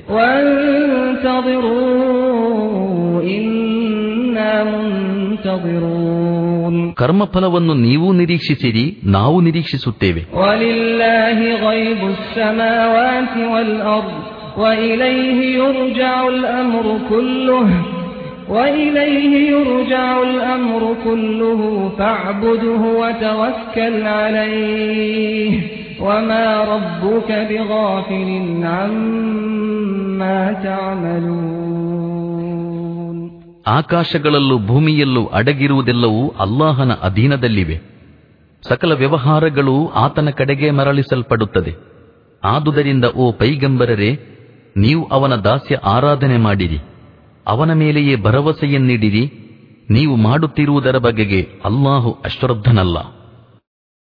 وانتظروا إنا منتظرون ಕರ್ಮಫಲವನ್ನು ನೀವೂ ನಿರೀಕ್ಷಿಸಿರಿ ನಾವು ನಿರೀಕ್ಷಿಸುತ್ತೇವೆ ولله غيب السماوات والأرض وإليه يرجع الأمر كله وإليه يرجع الأمر كله فاعبده وتوكل عليه وما ربك بغافل عما تعملون ಆಕಾಶಗಳಲ್ಲೂ ಭೂಮಿಯಲ್ಲೂ ಅಡಗಿರುವುದೆಲ್ಲವೂ ಅಲ್ಲಾಹನ ಅಧೀನದಲ್ಲಿವೆ ಸಕಲ ವ್ಯವಹಾರಗಳು ಆತನ ಕಡೆಗೆ ಮರಳಿಸಲ್ಪಡುತ್ತದೆ ಆದುದರಿಂದ ಓ ಪೈಗಂಬರರೆ ನೀವು ಅವನ ದಾಸ್ಯ ಆರಾಧನೆ ಮಾಡಿರಿ ಅವನ ಮೇಲೆಯೇ ಭರವಸೆಯನ್ನಿಡಿರಿ ನೀವು ಮಾಡುತ್ತಿರುವುದರ ಬಗೆಗೆ ಅಲ್ಲಾಹು ಅಶ್ರದ್ಧನಲ್ಲ